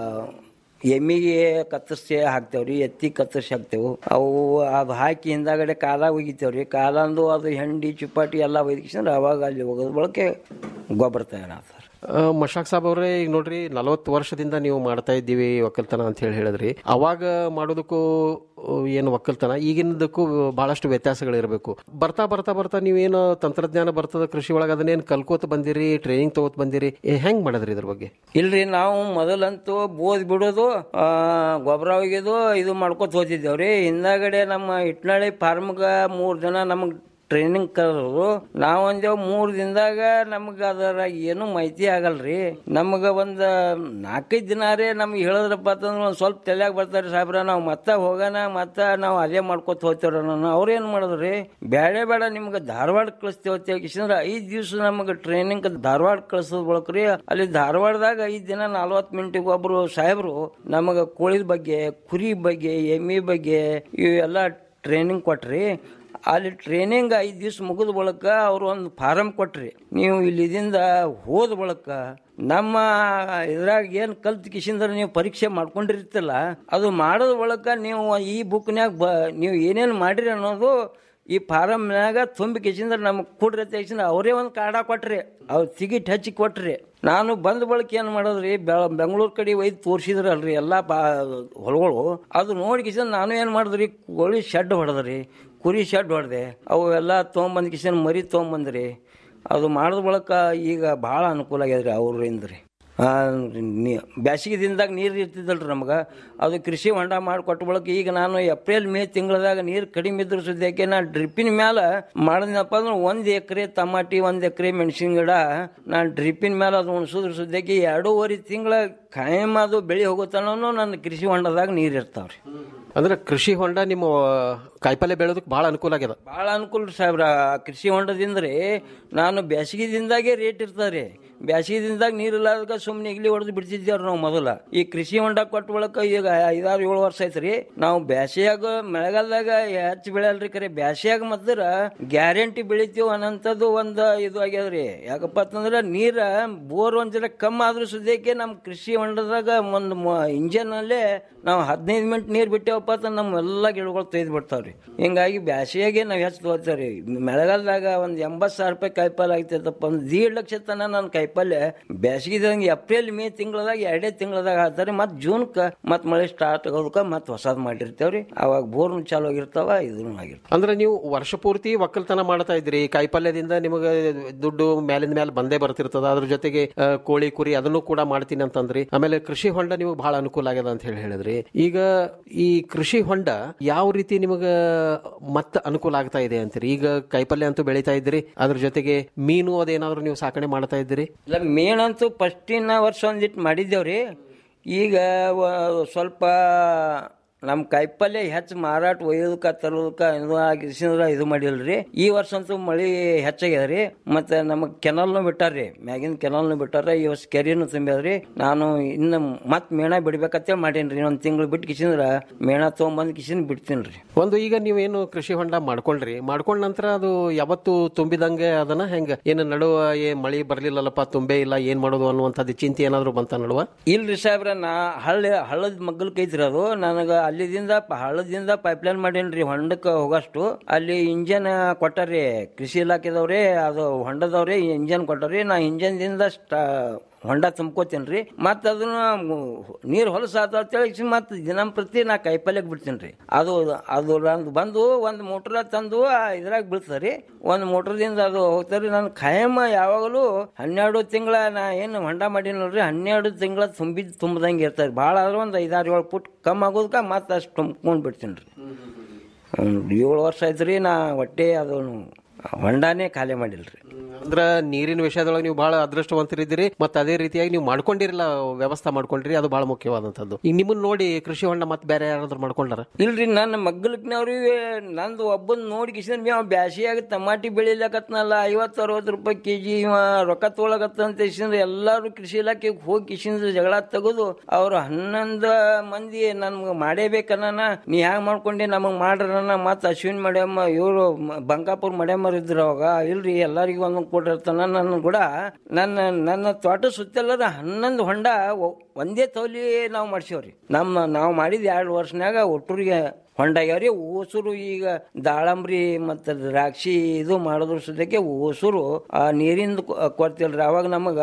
ಎಮ್ಮಿಗೆ ಕತ್ತರಿಸಿ ಹಾಕ್ತೇವ್ರಿ ಎತ್ತಿ ಕತ್ತರಿಸಿ ಹಾಕ್ತೇವು ಅವು ಅದು ಹಾಕಿ ಹಿಂದಾಗಡೆ ಕಾಲ ಒಗಿತೇವ್ರಿ ಕಾಲಂದು ಅದು ಹೆಂಡಿ ಚುಪ್ಪಾಟಿ ಎಲ್ಲ ಒಯ್ದಿಕ್ಸಂದ್ರೆ ಅವಾಗ ಅಲ್ಲಿ ಹೋಗೋದ್ ಬಳಕೆ ಗೊಬ್ಬರ ತಯಾರಾಗ್ತದೆ ಆ, ಮಶಾಕ್ ಸಾಬ್ ಅವರೇ ಈಗ ನೋಡ್ರಿ ನಲವತ್ತು ವರ್ಷದಿಂದ ನೀವು ಮಾಡ್ತಾ ಇದ್ದೀವಿ ಒಕ್ಕಲ್ತನ ಅಂತ ಹೇಳಿ ಹೇಳಿದ್ರಿ ಅವಾಗ ಮಾಡೋದಕ್ಕೂ ಆ, ಏನು ಒಕ್ಕಲ್ತನ ಈಗಿನದಕ್ಕೂ ಬಹಳಷ್ಟು ವ್ಯತ್ಯಾಸಗಳಿರಬೇಕು ಬರ್ತಾ ಬರ್ತಾ ಬರ್ತಾ ನೀವೇನು ತಂತ್ರಜ್ಞಾನ ಬರ್ತದ ಕೃಷಿ ಒಳಗೆ ಅದನ್ನೇನು ಕಲ್ಕೋತ ಬಂದಿರಿ ಟ್ರೈನಿಂಗ್ ತಗೋತ ಬಂದಿರಿ ಏ, ಹೆಂಗ್ ಮಾಡಿದ್ರಿ ಇದ್ರ ಬಗ್ಗೆ ಇಲ್ರಿ ನಾವು ಮೊದಲಂತೂ ಬೋದ್ ಬಿಡೋದು ಆ, ಗೊಬ್ಬರ ಒಗೆದು ಇದು ಮಾಡ್ಕೊತ ಹೋಗ್ತಿದ್ದೇವ್ರಿ ಹಿಂದಾಗಡೆ ನಮ್ಮ ಇಟ್ನಾಳಿ ಫಾರ್ಮ್ಗ ಮೂರ್ ಜನ ನಮಗ್ ಟ್ರೈನಿಂಗ್ ಕರೆದ್ರು ನಾವ್ ಅಂದೇವ್ ಮೂರ್ ದಿನದಾಗ ನಮಗ ಅದರ ಏನು ಮಾಹಿತಿ ಆಗಲ್ರಿ ನಮಗ ಒಂದ್ ನಾಲ್ಕೈದು ದಿನ ರೀ ನಮ್ಗೆ ಹೇಳಿದ್ರಪ್ಪ ಅಂತಂದ್ರೆ ಒಂದ್ ಸ್ವಲ್ಪ ತಲೆಯಾಗ ಬರ್ತಾರೆ ಸಾಹೇಬ್ರ ನಾವು ಮತ್ತ ಹೋಗೋಣ ಮತ್ತ ನಾವು ಅದೇ ಮಾಡ್ಕೊತ ಹೋಗ್ತೇವ್ರ ಅವ್ರೇನ್ ಮಾಡಿದ್ರಿ ಬೇಡ ಬೇಡ ನಿಮ್ಗೆ ಧಾರವಾಡ ಕಳಿಸ್ತೇವೆ ಅಂತೇಳಿಸಿಂದ್ರ ಐದ್ ದಿವ್ಸ ನಮಗೆ ಟ್ರೈನಿಂಗ್ ಧಾರವಾಡ ಕಳ್ಸೋದ್ ಬಳಕ್ರಿ ಅಲ್ಲಿ ಧಾರವಾಡದಾಗ ಐದ್ ದಿನ ನಲ್ವತ್ ಮಿನಿಟಿಗೆ ಒಬ್ರು ಸಾಹೇಬ್ರು ನಮಗ ಕೋಳಿದ ಬಗ್ಗೆ ಕುರಿ ಬಗ್ಗೆ ಎಮ್ಮಿ ಬಗ್ಗೆ ಇವೆಲ್ಲ ಟ್ರೈನಿಂಗ್ ಕೊಟ್ರಿ ಅಲ್ಲಿ ಟ್ರೈನಿಂಗ್ ಐದು ದಿವ್ಸ ಮುಗಿದ ಬಳಕ ಅವ್ರು ಒಂದು ಫಾರಂ ಕೊಟ್ರಿ ನೀವು ಇಲ್ಲಿದಿಂದ ಹೋದ ಬಳಕ ನಮ್ಮ ಇದ್ರಾಗ ಏನು ಕಲ್ತ್ ಕಿಸಿಂದ್ರ ನೀವು ಪರೀಕ್ಷೆ ಮಾಡ್ಕೊಂಡಿರ್ತಿಲ್ಲ ಅದು ಮಾಡೋದ ಬಳಕ ನೀವು ಈ ಬುಕ್ನ್ಯಾಗ ಬ ನೀವು ಏನೇನು ಮಾಡಿರಿ ಅನ್ನೋದು ಈ ಫಾರಮ್ನ್ಯಾಗ ತುಂಬಿ ಕಿಸಿಂದ್ರ ನಮ್ಗೆ ಕೊಡ್ರಿ ಅಂತ ಹೇಳಿಸಿಂದ್ರ ಅವರೇ ಒಂದು ಕಾಡ ಕೊಟ್ರಿ ಅವ್ರು ಟಿಕೆಟ್ ಹಚ್ಚಿ ಕೊಟ್ರಿ ನಾನು ಬಂದ ಬಳಕ ಏನು ಮಾಡೋದ್ರಿ ಬೆಳ- ಬೆಂಗಳೂರು ಕಡೆ ಒಯ್ದು ತೋರಿಸಿದ್ರಲ್ರಿ ಎಲ್ಲ ಬಾ ಹೊಲಗಳು ಅದು ನೋಡಿ ಕಿಸಿಂದ್ರ ನಾನು ಏನು ಮಾಡಿದ್ರಿ ಕೋಳಿ ಶೆಡ್ ಹೊಡೆದ್ರಿ ಕುರಿ ಶೆಡ್ ಹೊಡೆದೆ ಅವು ಎಲ್ಲ ತೊಗೊಂಬಂದ್ ಕಿಸಿನ ಮರಿ ತೊಗೊಂಬಂದ್ರಿ ಅದು ಮಾಡಿದ ಬಳಕ ಈಗ ಭಾಳ ಅನುಕೂಲ ಆಗ್ಯದ್ರಿ ಅವ್ರಿಂದ ರೀ ಆ, ನೀ- ಬ್ಯಾಸಿಗೆ ದಿನದಾಗ ನೀರು ಇರ್ತಿದ್ದಲ್ರಿ ನಮ್ಗೆ ಅದು ಕೃಷಿ ಹೊಂಡ ಮಾಡಿ ಕೊಟ್ಟ ಬಳಕ ಈಗ ನಾನು ಏಪ್ರಿಲ್ ಮೇ ತಿಂಗಳದಾಗ ನೀರು ಕಡಿಮೆ ಇದ್ರ ಸುದ್ದಿಯಾಕೆ ನಾ ಡ್ರಿಪ್ಪಿನ ಮ್ಯಾಲ ಮಾಡಿದ್ನಪ್ಪ ಅಂದ್ರೆ ಒಂದು ಎಕರೆ ಟಮಾಟಿ ಒಂದು ಎಕರೆ ಮೆಣಸಿನ ಗಿಡ ನಾನು ಡ್ರಿಪ್ಪಿನ ಮೇಲೆ ಅದು ಉಣಿಸೋದ್ರ ಸುದ್ದಿಯಾಕೆ ಎರಡೂವರೆ ತಿಂಗಳ ಕಾಯಂ ಅದು ಬೆಳೆ ಹೋಗುತ್ತಾನೂ ನನ್ನ ಕೃಷಿ ಹೊಂಡದಾಗ ನೀರು ಇರ್ತಾವ್ರಿ ಅಂದ್ರೆ ಕೃಷಿ ಹೊಂಡ ನಿಮ್ಮ ಕಾಯಿಪಲ್ಯ ಬೆಳೆಯೋದಕ್ಕೆ ಬಹಳ ಅನುಕೂಲ ಆಗ್ಯದ ಭಾಳ ಅನುಕೂಲ ರೀ ಸಾಹೇಬ್ರ ಕೃಷಿ ಹೊಂಡದಿಂದ ರೀ ನಾನು ಬ್ಯಾಸಿಗೆ ದಿನದಾಗೆ ರೇಟ್ ಇರ್ತಾರೆ ಬ್ಯಾಸಿಗೆ ದಿನದಾಗ ನೀರು ಇಲ್ಲದಾಗ ಸುಮ್ಮನೆ ಇಗ್ಲಿ ಹೊಡೆದು ಬಿಡ್ತಿದ್ದೇವ್ರಿ ನಾವು ಮೊದಲ ಈ ಕೃಷಿ ಹೊಂಡ ಕೊಟ್ಟ ಬಳಕ ಈಗ ಐದಾರು ಏಳು ವರ್ಷ ಐತ್ರಿ ನಾವು ಬ್ಯಾಸಿಯಾಗ ಮಳೆಗಾಲದಾಗ ಹೆಚ್ಚು ಬೆಳೆಯಲ್ರಿ ಕರೆ ಬ್ಯಾಸಿಯಾಗ ಮತ್ತರ ಗ್ಯಾರಂಟಿ ಬೆಳಿತೀವಿ ಅನ್ನಂಥದ್ದು ಒಂದು ಇದು ಆಗ್ಯದ್ರಿ ಯಾಕಪ್ಪ ಅಂತಂದ್ರೆ ನೀರ ಬೋರ್ ಒಂದ್ ಜರ ಕಮ್ಮಿ ಆದ್ರೂ ಸುದ್ಯಕ್ಕೆ ನಮ್ಮ ಕೃಷಿ ಹೊಂಡದಾಗ ಒಂದು ಇಂಜನ್ ಅಲ್ಲೇ ನಾವು ಹದಿನೈದು ಮಿನಿಟ್ ನೀರು ಬಿಟ್ಟೇವಪ್ಪ ಅಂತ ನಮ್ಮ ಎಲ್ಲ ಗಿಡಗಳು ತೆಗೆದು ಬಿಡ್ತಾವ್ರಿ ಹಿಂಗಾಗಿ ಬ್ಯಾಸಿಯಾಗೆ ನಾವು ಹೆಚ್ಚು ತಗೋತೀವ್ರಿ ಮಳೆಗಾಲದಾಗ ಒಂದು ಎಂಬತ್ತು ಸಾವಿರ ರೂಪಾಯಿ ಕಾಯಿಪಲ್ಯ ಆಗ್ತೈತಪ್ಪ ಒಂದು ದೀಡ್ ಲಕ್ಷ ತನ ನನ್ನ ಕಾಯಿಪಲ್ಯ ಬ್ಯಾಸಿಗೆದಂಗೆ ಏಪ್ರಿಲ್ ಮೇ ತಿಂಗಳದಾಗ ಎರಡೇ ತಿಂಗಳದಾಗ ಹಾಕ್ತಾರೆ ಮತ್ತು ಜೂನ್ಕ ಮತ್ತು ಮಳೆ ಸ್ಟಾರ್ಟ್ ಆಗೋದಕ್ಕೆ ಮತ್ತೆ ಹೊಸದ್ ಮಾಡಿರ್ತೇವ್ರಿ ಅವಾಗ ಬೋರ್ನು ಚಾಲು ಆಗಿರ್ತಾವ ಇದನ್ನು ಆಗಿರ್ತಾವ ಅಂದ್ರೆ ನೀವು ವರ್ಷ ಪೂರ್ತಿ ಒಕ್ಕಲ್ತನ ಮಾಡ್ತಾ ಇದ್ರಿ ಕಾಯಿಪಲ್ಯದಿಂದ ನಿಮಗೆ ದುಡ್ಡು ಮೇಲಿಂದ ಮೇಲೆ ಬಂದೇ ಬರ್ತಿರ್ತದ ಅದ್ರ ಜೊತೆಗೆ ಆ, ಕೋಳಿ ಕುರಿ ಅದನ್ನು ಕೂಡ ಮಾಡ್ತೀನಿ ಅಂತಂದ್ರಿ ಆಮೇಲೆ ಕೃಷಿ ಹೊಂಡ ನಿಮಗೆ ಬಹಳ ಅನುಕೂಲ ಆಗ್ಯದ ಅಂತ ಹೇಳಿ ಹೇಳಿದ್ರಿ ಈಗ ಈ ಕೃಷಿ ಹೊಂಡ ಯಾವ ರೀತಿ ನಿಮಗ ಮತ್ತೆ ಅನುಕೂಲ ಆಗ್ತಾ ಇದೆ ಅಂತೀರಿ ಈಗ ಕಾಯಿಪಲ್ಯ ಅಂತೂ ಬೆಳಿತಾ ಇದ್ರಿ ಅದ್ರ ಜೊತೆಗೆ ಮೀನು ಅದೇನಾದ್ರು ನೀವು ಸಾಕಣೆ ಮಾಡ್ತಾ ಇದ್ದೀರಿ ಇಲ್ಲ ಮೇಣಂತೂ ಫಸ್ಟಿನ ವರ್ಷ ಒಂದಿಟ್ಟು ಮಾಡಿದ್ದೇವ್ರಿ ಈಗ ವ- ಸ್ವಲ್ಪ ನಮ್ಮ ಕಾಯಿಪಲ್ಯ ಹೆಚ್ಚು ಮಾರಾಟ ಒಯ್ಯೋದಕ್ಕ ತರೋದಕ್ಕ ಇದು ಆಗಿಸಿದ್ರ ಇದು ಮಾಡಿಲ್ರಿ ಈ ವರ್ಷ ಅಂತೂ ಮಳಿ ಹೆಚ್ಚಾಗ್ಯದ್ರಿ ಮತ್ತೆ ನಮಗ್ ಕೆನಲ್ನು ಬಿಟ್ಟಾರ್ರಿ ಮ್ಯಾಗಿನ ಕೆನಲ್ನು ಬಿಟ್ಟಾರ ಈ ವರ್ಷ ಕೆರಿನು ತುಂಬ್ಯಾದ್ರಿ ನಾನು ಇನ್ನು ಮತ್ ಮೇಣ ಬಿಡ್ಬೇಕಂತೇಳಿ ಮಾಡೇನ್ರಿ ಒಂದ್ ತಿಂಗಳು ಬಿಟ್ಟು ಕಿಸಿಂದ್ರ ಮೇಣ ತೊಗೊಂಬಂದ್ ಕಿಸಿನ್ ಬಿಡ್ತೀನ್ರಿ ಒಂದು ಈಗ ನೀವೇನು ಕೃಷಿ ಹೊಂಡ ಮಾಡ್ಕೊಂಡ್ರಿ ಮಾಡ್ಕೊಂಡ ನಂತರ ಅದು ಯಾವತ್ತು ತುಂಬಿದಂಗೆ ಅದನ್ನ ಹೆಂಗ ಏನು ನಡುವ ಏ ಮಳಿ ಬರ್ಲಿಲ್ಲಲ್ಲಪ್ಪ ತುಂಬೇ ಇಲ್ಲ ಏನ್ ಮಾಡೋದು ಅನ್ನುವಂಥದ್ದು ಚಿಂತೆ ಏನಾದ್ರು ಬಂತ ನಡುವ ಇಲ್ರಿ ಸಾಹೇಬ್ರ ನಾ ಹಳ್ಳಿ ಹಳ್ಳದ ಮಗ್ಗಲ್ಕ್ ಐತ್ರಿ ಅದು ನನಗ ಅಲ್ಲಿದಿಂದ ಪ- ಹಳ್ಳದಿಂದ ಪೈಪ್ಲೈನ್ ಮಾಡೇನ್ರಿ ಹೊಂಡಕ್ಕೆ ಹೋಗಷ್ಟು ಅಲ್ಲಿ ಇಂಜನ್ ಕೊಟ್ಟಾರ್ರಿ ಕೃಷಿ ಇಲಾಖೆದವ್ರಿ ಅದು ಹೊಂಡದವ್ರಿ ಇಂಜನ್ ಕೊಟ್ಟಾರ್ರಿ ನಾ ಇಂಜನ್ದಿಂದ ಸ್ಟಾ ಹೊಂಡ ತುಂಬ್ಕೋತೇನ್ರಿ ಮತ್ತ ಅದನ್ನ ನೀರ್ ಹೊಲಸ ಅಂತೇಳಿ ಮತ್ತ ದಿನಂಪ್ರತಿ ನಾ ಕೈಪಲ್ಯಕ್ ಬಿಡ್ತೇನ್ರಿ ಅದು ಅದು ನಂದು ಬಂದು ಒಂದ್ ಮೋಟ್ರ ತಂದು ಆ ಇದ್ರಾಗ ಬೀಳ್ತದ್ರಿ ಒಂದ್ ಮೋಟ್ರದಿಂದ ಅದು ಹೋಗ್ತಾರ್ರಿ ನಾನು ಖಾಯಂ ಯಾವಾಗಲೂ ಹನ್ನೆರಡು ತಿಂಗಳ ನಾ ಏನು ಹೊಂಡ ಮಾಡೀನಲ್ರಿ ಹನ್ನೆರಡು ತಿಂಗಳ ತುಂಬಿದ್ ತುಂಬದಂಗೆ ಇರ್ತದೆ ಭಾಳ ಆದ್ರೆ ಒಂದು ಐದಾರು ಏಳು ಫುಟ್ ಕಮ್ಮಿ ಆಗೋದಕ್ಕೆ ಮತ್ತೆ ಅಷ್ಟು ತುಂಬ್ಕೊಂಡ್ ಬಿಡ್ತೀನಿ ರೀ ಏಳು ವರ್ಷ ಆಯ್ತು ನಾ ಒಟ್ಟೆ ಅದು ಹೊಂಡಾನೇ ಖಾಲಿ ಮಾಡಿಲ್ರಿ ಅಂದ್ರ ನೀರಿನ ವಿಷಯದೊಳಗೆ ನೀವು ಬಹಳ ಅದೃಷ್ಟವಂತರಿದ್ದೀರಿ ಮತ್ತೆ ಅದೇ ರೀತಿಯಾಗಿ ನೀವು ಮಾಡ್ಕೊಂಡಿರಲ್ಲ ವ್ಯವಸ್ಥೆ ಮಾಡ್ಕೊಂಡ್ರಿ ಅದು ಬಹಳ ಮುಖ್ಯವಾದಂತದ್ದು ಈಗ ನಿಮ್ಮನ್ನ ನೋಡಿ ಕೃಷಿ ಹೊಂಡ ಮತ್ತೆ ಬೇರೆ ಯಾರಾದ್ರೂ ಮಾಡ್ಕೊಂಡಾರ ಇಲ್ರಿ ನನ್ನ ಮಗ್ಗಲ್ಕ್ನವ್ರಿಗೆ ನಂದು ಒಬ್ಬನ್ ನೋಡಿ ಕಿಶನ್ ಅವ ಬ್ಯಾಸಿಯಾಗ ಟಮಾಟಿ ಬೆಳಿಲಕತ್ನಲ್ಲ ಐವತ್ತು ಅರವತ್ತು ರೂಪಾಯಿ ಕೆಜಿ ಇವ ರೊಕ್ಕ ತೊಗೊಳಕತ್ತಂತ ಕಿಶಂದ್ರೆ ಎಲ್ಲಾರು ಕೃಷಿ ಇಲಾಖೆಗೆ ಹೋಗಿ ಕಿಶಿಂದ ಜಗಳ ತೆಗೆದು ಅವ್ರು ಹನ್ನೊಂದು ಮಂದಿ ನನ್ಗೆ ಮಾಡೇಬೇಕನ್ನ ನೀ ಹ್ಯಾಂಗ ಮಾಡ್ಕೊಂಡಿ ನಮಗ್ ಮಾಡ್ರನ್ನ ಮತ್ತ ಅಶ್ವಿನ್ ಮಡ್ಯಮ್ಮ ಇವರು ಬಂಕಾಪುರ್ ಮಡ್ಯಮ್ಮರ್ ಇದ್ರು ಅವಾಗ ಇಲ್ರಿ ಎಲ್ಲರಿಗೂ ಒಂದೊಂದು ಕೊಟ್ಟಿರ್ತಾನ ನನ್ನ ಕೂಡ ನನ್ನ ನನ್ನ ತೋಟ ಸುತ್ತೆಲ್ಲರ ಹನ್ನೊಂದು ಹೊಂಡ ಒ- ಒಂದೇ ತೌಲಿ ನಾವು ಮಾಡ್ಸೇವ್ರಿ ನಮ್ಮ ನಾವು ಮಾಡಿದ ಎರಡು ವರ್ಷನ್ಯಾಗ ಒಟ್ಟೂರಿಗೆ ಹೊಂಡ ಆಗ್ಯಾವ್ರಿ ಓಸೂರು ಈಗ ದಾಳಂಬ್ರಿ ಮತ್ತು ದ್ರಾಕ್ಷಿ ಇದು ಮಾಡೋದ್ರ ಸುದ್ದಕ್ಕೆ ಓಸೂರು ಆ ನೀರಿಂದ ಕೊಡ್ತಿಲ್ರಿ ಅವಾಗ ನಮಗ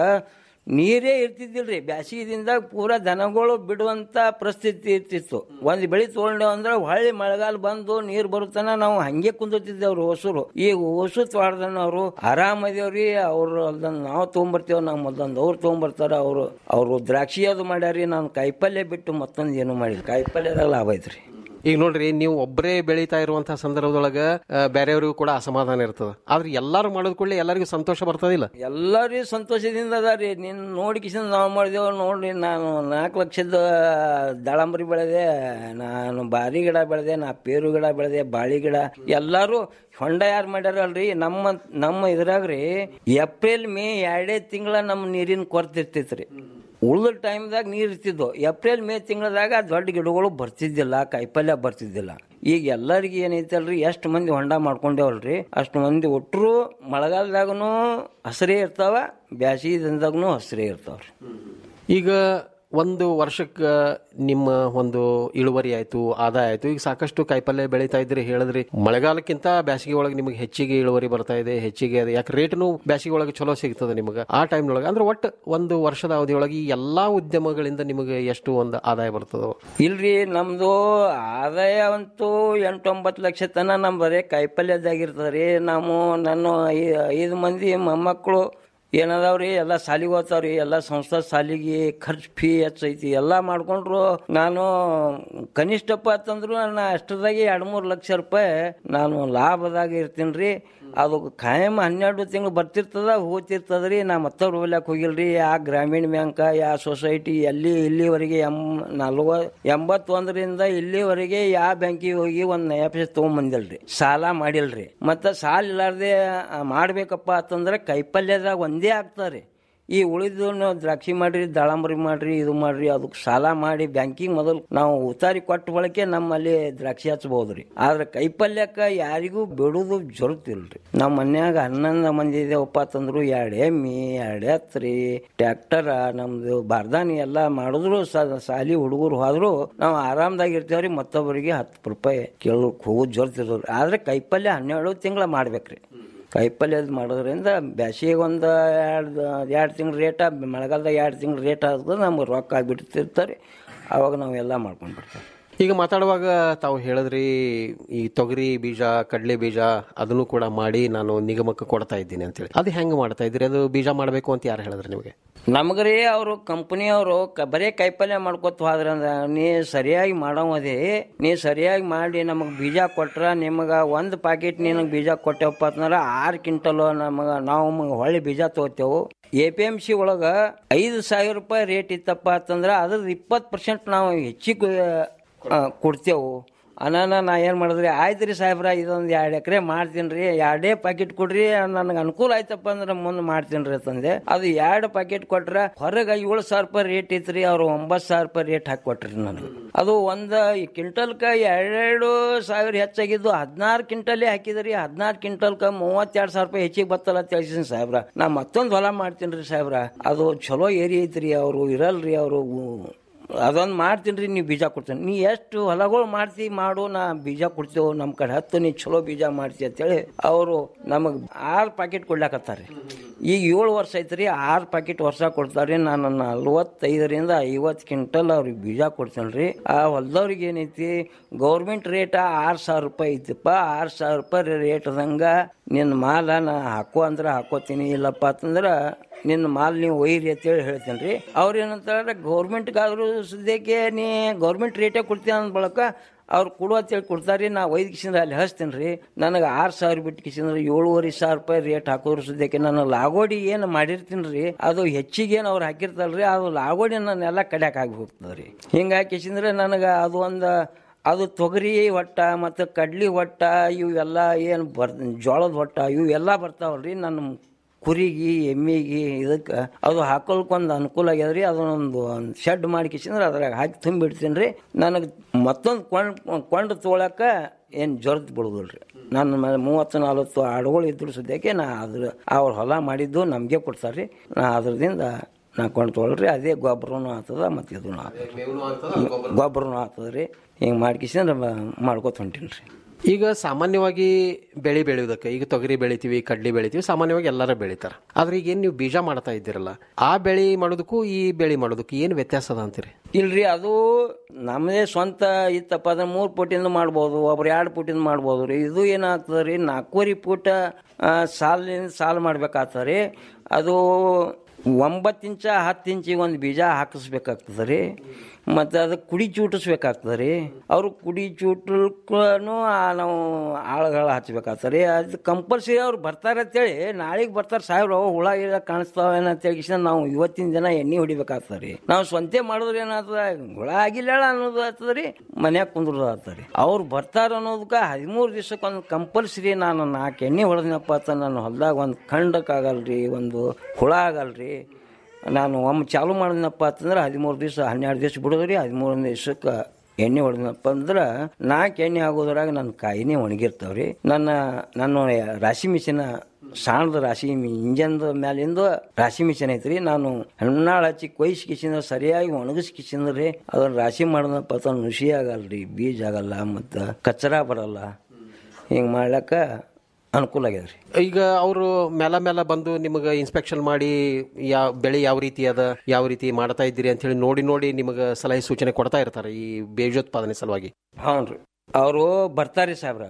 ನೀರೇ ಇರ್ತಿದ್ದಿಲ್ರಿ ಬ್ಯಾಸಿಗೆದಿಂದ ಪೂರಾ ದನಗಳು ಬಿಡುವಂತ ಪರಿಸ್ಥಿತಿ ಇರ್ತಿತ್ತು ಒಂದ್ ಬೆಳಿ ತಗೊಂಡೇವ್ ಅಂದ್ರೆ ಹೊಳ್ಳಿ ಮಳೆಗಾಲ ಬಂದು ನೀರ್ ಬರುತ್ತಾನ ನಾವು ಹಂಗೆ ಕುಂದಿರ್ತಿದ್ದೇವ್ರಿ ಹೊಸರು ಈಗ ಹೊಸು ತೋಟದನವ್ರು ಆರಾಮದೇವ್ರಿ ಅವ್ರು ಅದನ್ನ ನಾವು ತೊಗೊಂಬರ್ತೇವ್ ನಾವು ಮೊದಲೊಂದು ಅವ್ರು ತೊಗೊಂಬರ್ತಾರ ಅವ್ರು ಅವ್ರು ದ್ರಾಕ್ಷಿ ಅದು ಮಾಡ್ಯಾರಿ ನಾನು ಕಾಯಿಪಲ್ಯ ಬಿಟ್ಟು ಮತ್ತೊಂದು ಏನು ಮಾಡಿಲ್ಲ ಕಾಯಿಪಲ್ಯದಾಗ ಲಾಭ ಐತ್ರಿ ಈಗ ನೋಡ್ರಿ ನೀವು ಒಬ್ಬರೇ ಬೆಳೀತಾ ಇರುವಂತಹ ಸಂದರ್ಭದೊಳಗ ಆ, ಬೇರೆಯವ್ರಿಗೂ ಕೂಡ ಅಸಮಾಧಾನ ಇರ್ತದ ಆದ್ರೆ ಎಲ್ಲಾರು ಮಾಡೋದ್ ಕೂಡಲೇ ಎಲ್ಲರಿಗೂ ಸಂತೋಷ ಬರ್ತದಿಲ್ಲ ಎಲ್ಲರಿಗೂ ಸಂತೋಷದಿಂದ ಅದಾರಿ ನೀನ್ ನೋಡಿ ಕಿಶನ್ ನಾವು ಮಾಡಿದೆವು ನೋಡ್ರಿ ನಾನು ನಾಲ್ಕು ಲಕ್ಷದ ದಾಳಂಬರಿ ಬೆಳೆದೆ ನಾನು ಬಾರಿ ಗಿಡ ಬೆಳೆದೆ ನಾ ಪೇರು ಗಿಡ ಬೆಳೆದೆ ಬಾಳಿ ಗಿಡ ಎಲ್ಲಾರು ಹೊಂಡ ಯಾರು ಮಾಡ್ಯಾರಲ್ರಿ ನಮ್ಮ ನಮ್ಮ ಇದ್ರಾಗ್ರಿ ಏಪ್ರಿಲ್ ಮೇ ಎರಡೇ ತಿಂಗಳ ನಮ್ಮ ನೀರಿನ ಕೊರತೆ ಇರ್ತೈತ್ರಿ ಉಳಿದ ಟೈಮ್ದಾಗ ನೀರು ಇರ್ತಿದ್ವು ಏಪ್ರಿಲ್ ಮೇ ತಿಂಗಳದಾಗ ದೊಡ್ಡ ಗಿಡಗಳು ಬರ್ತಿದ್ದಿಲ್ಲ ಕಾಯಿಪಲ್ಯ ಬರ್ತಿದ್ದಿಲ್ಲ ಈಗ ಎಲ್ಲರಿಗೆ ಏನೈತಲ್ರಿ ಎಷ್ಟು ಮಂದಿ ಹೊಂಡ ಮಾಡ್ಕೊಂಡೇವಲ್ರಿ ಅಷ್ಟು ಮಂದಿ ಒಟ್ಟರು ಮಳೆಗಾಲದಾಗನು ಹಸಿರೇ ಇರ್ತಾವ ಬ್ಯಾಸಿಗೆ ದಿನದಾಗನು ಹಸಿರೇ ಇರ್ತಾವ್ರಿ ಈಗ ಒಂದು ವರ್ಷಕ್ಕೆ ನಿಮ್ಮ ಒಂದು ಇಳುವರಿ ಆಯ್ತು ಆದಾಯ ಆಯ್ತು ಈಗ ಸಾಕಷ್ಟು ಕಾಯಿಪಲ್ಯ ಬೆಳೀತಾ ಇದ್ರಿ ಹೇಳಿದ್ರಿ ಮಳೆಗಾಲಕ್ಕಿಂತ ಬೇಸಿಗೆ ಒಳಗೆ ನಿಮಗೆ ಹೆಚ್ಚಿಗೆ ಇಳುವರಿ ಬರ್ತಾ ಇದೆ ಹೆಚ್ಚಿಗೆ ಅದು ಯಾಕೆ ರೇಟ್ನು ಬೇಸಿಗೆ ಒಳಗೆ ಚಲೋ ಸಿಗ್ತದೆ ನಿಮಗೆ ಆ ಟೈಮ್ನೊಳಗೆ ಅಂದ್ರೆ ಒಟ್ಟು ಒಂದು ವರ್ಷದ ಅವಧಿಯೊಳಗೆ ಈ ಎಲ್ಲಾ ಉದ್ಯಮಗಳಿಂದ ನಿಮಗೆ ಎಷ್ಟು ಒಂದು ಆದಾಯ ಬರ್ತದೋ ಇಲ್ರಿ ನಮ್ದು ಆದಾಯ ಅಂತೂ ಎಂಟೊಂಬತ್ತು ಲಕ್ಷ ತನ ನಮ್ ಬರೀ ಕಾಯಿಪಲ್ಯದಾಗಿರ್ತದ್ರಿ ನಾವು ನನ್ನ ಐ- ಐದು ಮಂದಿ ಮೊಮ್ಮಕ್ಕಳು ಏನದಾವ್ರಿ ಎಲ್ಲ ಸಾಲಿಗೆ ಹೋಗ್ತಾವ್ರಿ ಎಲ್ಲ ಸಂಸ್ಥಾ ಸಾಲಿಗೆ ಖರ್ಚು ಫೀ ಹೆಚ್ಚೈತಿ ಎಲ್ಲ ಮಾಡ್ಕೊಂಡ್ರು ನಾನು ಕನಿಷ್ಠಪ್ಪ ಅಂತಂದ್ರು ನಾನು ಅಷ್ಟದಾಗಿ ಎರಡು ಮೂರು ಲಕ್ಷ ರೂಪಾಯಿ ನಾನು ಲಾಭದಾಗ ಇರ್ತೀನಿ ರೀ ಅದು ಖಾಯಂ ಹನ್ನೆರಡು ತಿಂಗಳು ಬರ್ತಿರ್ತದ ಹೋಗ್ತಿರ್ತದ ರೀ ನಾ ಮತ್ತವ್ರು ಹೋಗ್ಲಾಕ್ ಹೋಗಿಲ್ರಿ ಯಾ ಗ್ರಾಮೀಣ ಬ್ಯಾಂಕ ಯಾ ಸೊಸೈಟಿ ಎಲ್ಲಿ ಇಲ್ಲಿವರೆಗೆ ಎಂ ನಲ್ವ ಎಂಬತ್ತೊಂದರಿಂದ ಇಲ್ಲಿವರೆಗೆ ಯಾ ಬ್ಯಾಂಕಿಗೆ ಹೋಗಿ ಒಂದು ನಯ ಪೈಸೆ ತೊಗೊಂಬಂದಿಲ್ರಿ ಸಾಲ ಮಾಡಿಲ್ರಿ ಮತ್ತು ಸಾಲ ಇಲ್ಲಾರ್ದೆ ಆ, ಮಾಡ್ಬೇಕಪ್ಪ ಅಂತಂದ್ರೆ ಕೈಪಲ್ಯದಾಗ ಒಂದೇ ಆಗ್ತಾರೆ ಈ ಉಳಿದು ನೀವು ದ್ರಾಕ್ಷಿ ಮಾಡ್ರಿ ದಾಳಂಬರಿ ಮಾಡ್ರಿ ಇದು ಮಾಡ್ರಿ ಅದಕ್ಕೆ ಸಾಲ ಮಾಡಿ ಬ್ಯಾಂಕಿಂಗ್ ಮೊದಲು ನಾವು ಉತ್ತಾರಿ ಕೊಟ್ಟ ಬಳಕೆ ನಮ್ಮಲ್ಲಿ ದ್ರಾಕ್ಷಿ ಹಚ್ಬಹುದ್ರಿ ಆದ್ರೆ ಕೈಪಲ್ಯಕ್ಕ ಯಾರಿಗೂ ಬಿಡುದು ಜರುತ್ತಿಲ್ರಿ ನಮ್ಮ ಮನ್ಯಾಗ ಹನ್ನೊಂದು ಮಂದಿ ಇದೇವಪ್ಪ ಅಂತಂದ್ರು ಎರಡು ಎಮ್ಮಿ ಎರಡು ಎತ್ರಿ ಟ್ರ್ಯಾಕ್ಟರ ನಮ್ದು ಬಾರ್ದಾನಿ ಎಲ್ಲ ಮಾಡಿದ್ರು ಸ- ಸಾಲಿ ಹುಡುಗರು ಹೋದ್ರು ನಾವು ಆರಾಮದಾಗ ಇರ್ತೇವ್ರಿ ಮತ್ತೊಬ್ಬರಿಗೆ ಹತ್ತು ರೂಪಾಯಿ ಕೇಳೋಕ್ ಹೋಗೋದು ಜೋರ್ತಿರ್ತೀವ್ರಿ ಆದ್ರೆ ಕೈಪಲ್ಯ ಹನ್ನೆರಡು ತಿಂಗಳ ಮಾಡ್ಬೇಕ್ರಿ ಕೈಪಲ್ಯದ ಮಾಡೋದ್ರಿಂದ ಬ್ಯಾಸಿಗೆ ಒಂದು ಎರಡು ಎರಡು ತಿಂಗಳು ರೇಟ ಮಳೆಗಾಲದಾಗ ಎರಡು ತಿಂಗಳು ರೇಟ್ ಆದ್ರೆ ನಮ್ಗೆ ರೊಕ್ಕ ಆಗಿಬಿಡ್ತಿರ್ತಾರೆ ಅವಾಗ ನಾವೆಲ್ಲ ಮಾಡ್ಕೊಂಡು ಬಿಡ್ತೇವೆ ಈಗ ಮಾತಾಡುವಾಗ ತಾವು ಹೇಳಿದ್ರಿ ಈ ತೊಗರಿ ಬೀಜ ಕಡಲೆ ಬೀಜ ಅದನ್ನು ಕೂಡ ಮಾಡಿ ನಾನು ನಿಗಮಕ್ಕೆ ಕೊಡ್ತಾ ಇದ್ದೀನಿ ಅಂತೇಳಿ ಅದು ಹೆಂಗೆ ಮಾಡ್ತಾ ಇದ್ರಿ ಅದು ಬೀಜ ಮಾಡಬೇಕು ಅಂತ ಯಾರು ಹೇಳಿದ್ರಿ ನಿಮಗೆ ನಮಗ್ರಿ ಅವರು ಕಂಪನಿಯವರು ಬರೇ ಕೈಪಲ್ಯ ಮಾಡ್ಕೊತ ಹೋದ್ರಂದ್ರ ನೀ ಸರಿಯಾಗಿ ಮಾಡವದೇ ನೀ ಸರಿಯಾಗಿ ಮಾಡಿ ನಮಗೆ ಬೀಜ ಕೊಟ್ರ ನಿಮಗೆ ಒಂದು ಪ್ಯಾಕೆಟ್ ನಿನಗೆ ಬೀಜ ಕೊಟ್ಟೆವಪ್ಪ ಅಂತಂದ್ರೆ ಆರು ಕ್ವಿಂಟಲ್ ನಮಗೆ ನಾವು ಮ- ಹೊಳ್ಳಿ ಬೀಜ ತಗೋತೇವು ಎ ಪಿ ಎಮ್ ಸಿ ಒಳಗೆ ಐದು ಸಾವಿರ ರೂಪಾಯಿ ರೇಟ್ ಇತ್ತಪ್ಪ ಅಂತಂದ್ರೆ ಅದ್ರದ್ದು ಇಪ್ಪತ್ತು ಪರ್ಸೆಂಟ್ ನಾವು ಹೆಚ್ಚಿಗೆ ಆ, ಕೊಡ್ತೇವು ಅನಾನ ನಾ ಏನು ಮಾಡಿದ್ರಿ ಆಯ್ತು ರೀ ಸಾಹೇಬ್ರ ಇದೊಂದು ಎರಡು ಎಕರೆ ಮಾಡ್ತೀನಿ ರೀ ಎರಡೇ ಪ್ಯಾಕೆಟ್ ಕೊಡ್ರಿ ನನಗೆ ಅನುಕೂಲ ಆಯ್ತಪ್ಪ ಅಂದ್ರೆ ಮುಂದೆ ಮಾಡ್ತೀನಿ ರೀ ತಂದೆ ಅದು ಎರಡು ಪ್ಯಾಕೆಟ್ ಕೊಟ್ರೆ ಹೊರಗೆ ಏಳು ಸಾವಿರ ರೂಪಾಯಿ ರೇಟ್ ಇತ್ತು ಅವ್ರು ಒಂಬತ್ತು ಸಾವಿರ ರೂಪಾಯಿ ರೇಟ್ ಹಾಕಿ ಕೊಟ್ರಿ ನನಗೆ ಅದು ಒಂದು ಕ್ವಿಂಟಲ್ಕ ಎರಡೆರಡು ಸಾವಿರ ಹೆಚ್ಚಾಗಿದ್ದು ಹದಿನಾರು ಕ್ವಿಂಟಲೇ ಹಾಕಿದ್ರಿ ಹದಿನಾರು ಕ್ವಿಂಟಲ್ಕ ಮೂವತ್ತೆರಡು ಸಾವಿರ ರೂಪಾಯಿ ಹೆಚ್ಚಿಗೆ ಬರ್ತಲ್ಲ ಅಂತ ಹೇಳ್ತೀನಿ ಸಾಹೇಬ್ರ ನಾ ಮತ್ತೊಂದು ಹೊಲ ಮಾಡ್ತೀನಿ ರೀ ಸಾಹೇಬ್ರ ಅದು ಚಲೋ ಏರಿ ಐತ್ರಿ ಅವರು ಇರಲ್ರಿ ಅವರು ಅದೊಂದು ಮಾಡ್ತೀನಿ ರೀ ನೀವು ಬೀಜ ಕೊಡ್ತೀನಿ ನೀ ಎಷ್ಟು ಹೊಲಗಳು ಮಾಡ್ತಿ ಮಾಡು ನಾ ಬೀಜ ಕೊಡ್ತೇವೆ ನಮ್ಮ ಕಡೆ ಹತ್ತು ನೀ ಚಲೋ ಬೀಜ ಮಾಡ್ತಿ ಅಂತೇಳಿ ಅವರು ನಮಗೆ ಆರು ಪ್ಯಾಕೆಟ್ ಕೊಡ್ಲಾಕತ್ತಾರೆ ಈಗ ಏಳು ವರ್ಷ ಐತ್ರಿ ಆರು ಪ್ಯಾಕೆಟ್ ವರ್ಷ ಕೊಡ್ತಾರೆ ನಾನು ನಲ್ವತ್ತೈದರಿಂದ ಐವತ್ತು ಕ್ವಿಂಟಲ್ ಅವ್ರಿಗೆ ಬೀಜ ಕೊಡ್ತೇನೆ ರೀ ಆ ಹೊಲದವ್ರಿಗೆ ಏನೈತಿ ಗೌರ್ಮೆಂಟ್ ರೇಟ ಆರು ಸಾವಿರ ರೂಪಾಯಿ ಐತಿಪ್ಪ ಆರು ಸಾವಿರ ರೂಪಾಯಿ ರೇಟ್ದಂಗ ನಿನ್ನ ಮಾಲ ನಾ ಹಾಕೋ ಅಂದ್ರೆ ಹಾಕೋತೀನಿ ಇಲ್ಲಪ್ಪ ಅಂತಂದ್ರೆ ನಿನ್ನ ಮಾಲ್ ನೀವು ಒಯ್ಯಿರಿ ಅಂತೇಳಿ ಹೇಳ್ತೇನೆ ರೀ ಅವ್ರು ಏನಂತಾರೆ ಗೌರ್ಮೆಂಟ್ಗಾದ್ರೂ ಸದ್ಯಕ್ಕೆ ನೀ ಗೌರ್ಮೆಂಟ್ ರೇಟೇ ಕೊಡ್ತೀನಿ ಅಂದ ಬಳಕ ಅವ್ರು ಕೊಡು ಅಂತೇಳಿ ಕೊಡ್ತಾರೆ ನಾ ಒಯ್ದು ಕಿಸಿಂದ ಅಲ್ಲಿ ಹಚ್ತೀನಿ ರೀ ನನಗೆ ಆರು ಸಾವಿರ ಬಿಟ್ಟು ಕಿಸಿಂದ್ರೆ ಏಳುವರೆ ಸಾವಿರ ರೂಪಾಯಿ ರೇಟ್ ಹಾಕೋದ್ರ ಸದ್ಯಕ್ಕೆ ನಾನು ಲಾಗೋಡಿ ಏನು ಮಾಡಿರ್ತೀನಿ ರೀ ಅದು ಹೆಚ್ಚಿಗೆ ಏನು ಅವ್ರು ಹಾಕಿರ್ತಾರಲ್ರಿ ಅದು ಲಾಗೋಡಿ ನನ್ನೆಲ್ಲ ಕಡ್ಯಾಕ್ ಆಗಿ ಹೋಗ್ತದೆ ರೀ ಹಿಂಗಾಗಿ ಕಿಸಿಂದ್ರೆ ನನಗೆ ಅದು ಒಂದು ಅದು ತೊಗರಿ ಹೊಟ್ಟ ಮತ್ತು ಕಡ್ಲಿ ಹೊಟ್ಟ ಇವೆಲ್ಲ ಏನು ಬರ್ ಜೋಳದ ಹೊಟ್ಟ ಇವೆಲ್ಲ ಬರ್ತಾವಲ್ರಿ ನನ್ನ ಕುರಿಗೆ ಎಮ್ಮಿಗೆ ಇದಕ್ಕೆ ಅದು ಹಾಕೊಳ್ಕೊಂದು ಅನುಕೂಲ ಆಗ್ಯದ ರೀ ಅದನ್ನೊಂದು ಒಂದು ಶೆಡ್ ಮಾಡಿ ಕಿಸಿಂದ್ರೆ ಅದ್ರಾಗ ಹಾಕಿ ತುಂಬಿಡ್ತೀನಿ ರೀ ನನಗೆ ಮತ್ತೊಂದು ಕೊಂಡು ಕೊಂಡು ತೊಗೊಳಕ್ಕೆ ಏನು ಜೊರ್ತ್ ಬಿಡೋದಿಲ್ಲ ರೀ ನನ್ನ ಮೇಲೆ ಮೂವತ್ತು ನಲ್ವತ್ತು ಆಡುಗಳು ಇದ್ರು ಸದ್ಯಕ್ಕೆ ನಾ ಅದ್ರ ಅವ್ರ ಹೊಲ ಮಾಡಿದ್ದು ನಮಗೆ ಕೊಡ್ತಾರೆ ರೀ ನಾ ಅದ್ರದಿಂದ ನಾ ಕೊಂಡು ತೊಗೊಳ್ರಿ ಅದೇ ಗೊಬ್ಬರನೂ ಆಗ್ತದ ಮತ್ತು ಇದೂ ಆಗ್ತದ ಗೊಬ್ಬರನೂ ಆಗ್ತದ ರೀ ಹಿಂಗೆ ಮಾಡ್ಕಿಸಿಂದ್ರೆ ಮಾಡ್ಕೊತ ಹೊಂಟೀನಿ ರೀ ಈಗ ಸಾಮಾನ್ಯವಾಗಿ ಬೆಳೆ ಬೆಳೆಯೋದಕ್ಕೆ ಈಗ ತೊಗರಿ ಬೆಳಿತೀವಿ ಕಡ್ಲಿ ಬೆಳಿತೀವಿ ಸಾಮಾನ್ಯವಾಗಿ ಎಲ್ಲರೂ ಬೆಳಿತಾರೆ ಆದ್ರೆ ಈಗ ಏನು ನೀವು ಬೀಜ ಮಾಡ್ತಾ ಇದ್ದೀರಲ್ಲ ಆ ಬೆಳೆ ಮಾಡೋದಕ್ಕೂ ಈ ಬೆಳೆ ಮಾಡೋದಕ್ಕೂ ಏನು ವ್ಯತ್ಯಾಸ ಅದ ಅಂತೀರಿ ಇಲ್ರಿ ಅದು ನಮ್ಮದೇ ಸ್ವಂತ ಇತ್ತಪ್ಪ ಅಂದ್ರೆ ಮೂರು ಫುಟಿಂದ ಮಾಡ್ಬೋದು ಒಬ್ರು ಎರಡು ಫುಟಿಂದ ಮಾಡ್ಬೋದು ರೀ ಇದು ಏನಾಗ್ತದೆ ರೀ ನಾಲ್ಕೂವರೆ ಫುಟ ಸಾಲಿನ ಸಾಲು ಮಾಡ್ಬೇಕಾಗ್ತದೆ ರೀ ಅದು ಒಂಬತ್ತು ಇಂಚ ಹತ್ತು ಇಂಚಿಗೆ ಒಂದು ಬೀಜ ಹಾಕಿಸ್ಬೇಕಾಗ್ತದೆ ರೀ ಮತ್ತು ಅದಕ್ಕೆ ಕುಡಿ ಚೂಟಿಸ್ಬೇಕಾಗ್ತದೆ ರೀ ಅವರು ಕುಡಿ ಚೂಟಕ್ಕೂ ನಾವು ಆಳುಗಳ ಹಚ್ಬೇಕಾಗ್ತದೆ ರೀ ಅದು ಕಂಪಲ್ಸರಿ ಅವ್ರು ಬರ್ತಾರೆ ಅಂತೇಳಿ ನಾಳೆಗೆ ಬರ್ತಾರೆ ಸಾಹೇಬ್ರು ಅವು ಹುಳ ಗಿಳ ಕಾಣಿಸ್ತಾವೆ ಅಂತೇಳಿ ಕಿಶನ್ ನಾವು ಇವತ್ತಿನ ದಿನ ಎಣ್ಣೆ ಹೊಡಿಬೇಕಾಗ್ತದೆ ರೀ ನಾವು ಸ್ವಂತ ಮಾಡಿದ್ರೆ ಏನಾಗ್ತದೆ ಹುಳ ಆಗಿಲ್ಲ ಅನ್ನೋದು ಆಗ್ತದೆ ರೀ ಮನ್ಯಾಗ ಕುಂದ್ರದು ಆಗ್ತದೆ ರೀ ಅವ್ರು ಬರ್ತಾರ ಅನ್ನೋದಕ್ಕೆ ಹದಿಮೂರು ದಿವ್ಸಕ್ಕೆ ಒಂದು ಕಂಪಲ್ಸರಿ ನಾನು ನಾಲ್ಕು ಎಣ್ಣೆ ಹೊಡೆದ್ನಪ್ಪ ಅಂತ ನನ್ನ ಹೊಲ್ದಾಗ ಒಂದು ಖಂಡಕ್ಕಾಗಲ್ರಿ ಒಂದು ಹುಳ ಆಗಲ್ರಿ ನಾನು ಒಮ್ಮೆ ಚಾಲು ಮಾಡಿದ್ನಪ್ಪ ಅಂತಂದ್ರೆ ಹದಿಮೂರು ದಿವಸ ಹನ್ನೆರಡು ದಿವಸ ಬಿಡೋದ್ರಿ ಹದಿಮೂರನೇ ದಿವಸಕ್ಕೆ ಎಣ್ಣೆ ಹೊಡೆದ್ನಪ್ಪ ಅಂದ್ರೆ ನಾಲ್ಕು ಎಣ್ಣೆ ಆಗೋದ್ರಾಗ ನನ್ನ ಕಾಯಿನೇ ಒಣಗಿರ್ತಾವ್ರಿ ನನ್ನ ನನ್ನ ರಾಶಿ ಮಿಷಿನ ಸಾಣದ ರಾಶಿ ಇಂಜನ್ದ ಮ್ಯಾಲಿಂದ ರಾಶಿ ಮಿಷನ್ ಐತ್ರಿ ನಾನು ಹೆಣ್ಣಾಳು ಹಚ್ಚಿ ಕೊಯ್ಸಿ ಕಿಸಿಂದ್ರೆ ಸರಿಯಾಗಿ ಒಣಗಿಸಿ ಕಿಸಿಂದ್ರೆ ಅದನ್ನ ರಾಶಿ ಮಾಡಿದ್ನಪ್ಪ ಅಂತ ನುಸಿ ಆಗಲ್ರಿ ಬೀಜ ಆಗಲ್ಲ ಮತ್ತು ಕಚ್ಚರ ಬರಲ್ಲ ಹಿಂಗೆ ಮಾಡ್ಲಕ್ಕ ಅನುಕೂಲ ಆಗ್ಯದ ರೀ ಈಗ ಅವರು ಮೇಲ ಮೇಲ ಬಂದು ನಿಮಗೆ ಇನ್ಸ್ಪೆಕ್ಷನ್ ಮಾಡಿ ಯಾವ ಬೆಳೆ ಯಾವ ರೀತಿ ಅದ ಯಾವ ರೀತಿ ಮಾಡ್ತಾ ಇದ್ದೀರಿ ಅಂತ ಹೇಳಿ ನೋಡಿ ನೋಡಿ ನಿಮಗೆ ಸಲಹೆ ಸೂಚನೆ ಕೊಡ್ತಾ ಇರ್ತಾರೆ ಈ ಬೀಜೋತ್ಪಾದನೆ ಸಲುವಾಗಿ ಹ್ಞೂ ರೀ ಅವರು ಬರ್ತಾರೆ ಸಾಹೇಬ್ರ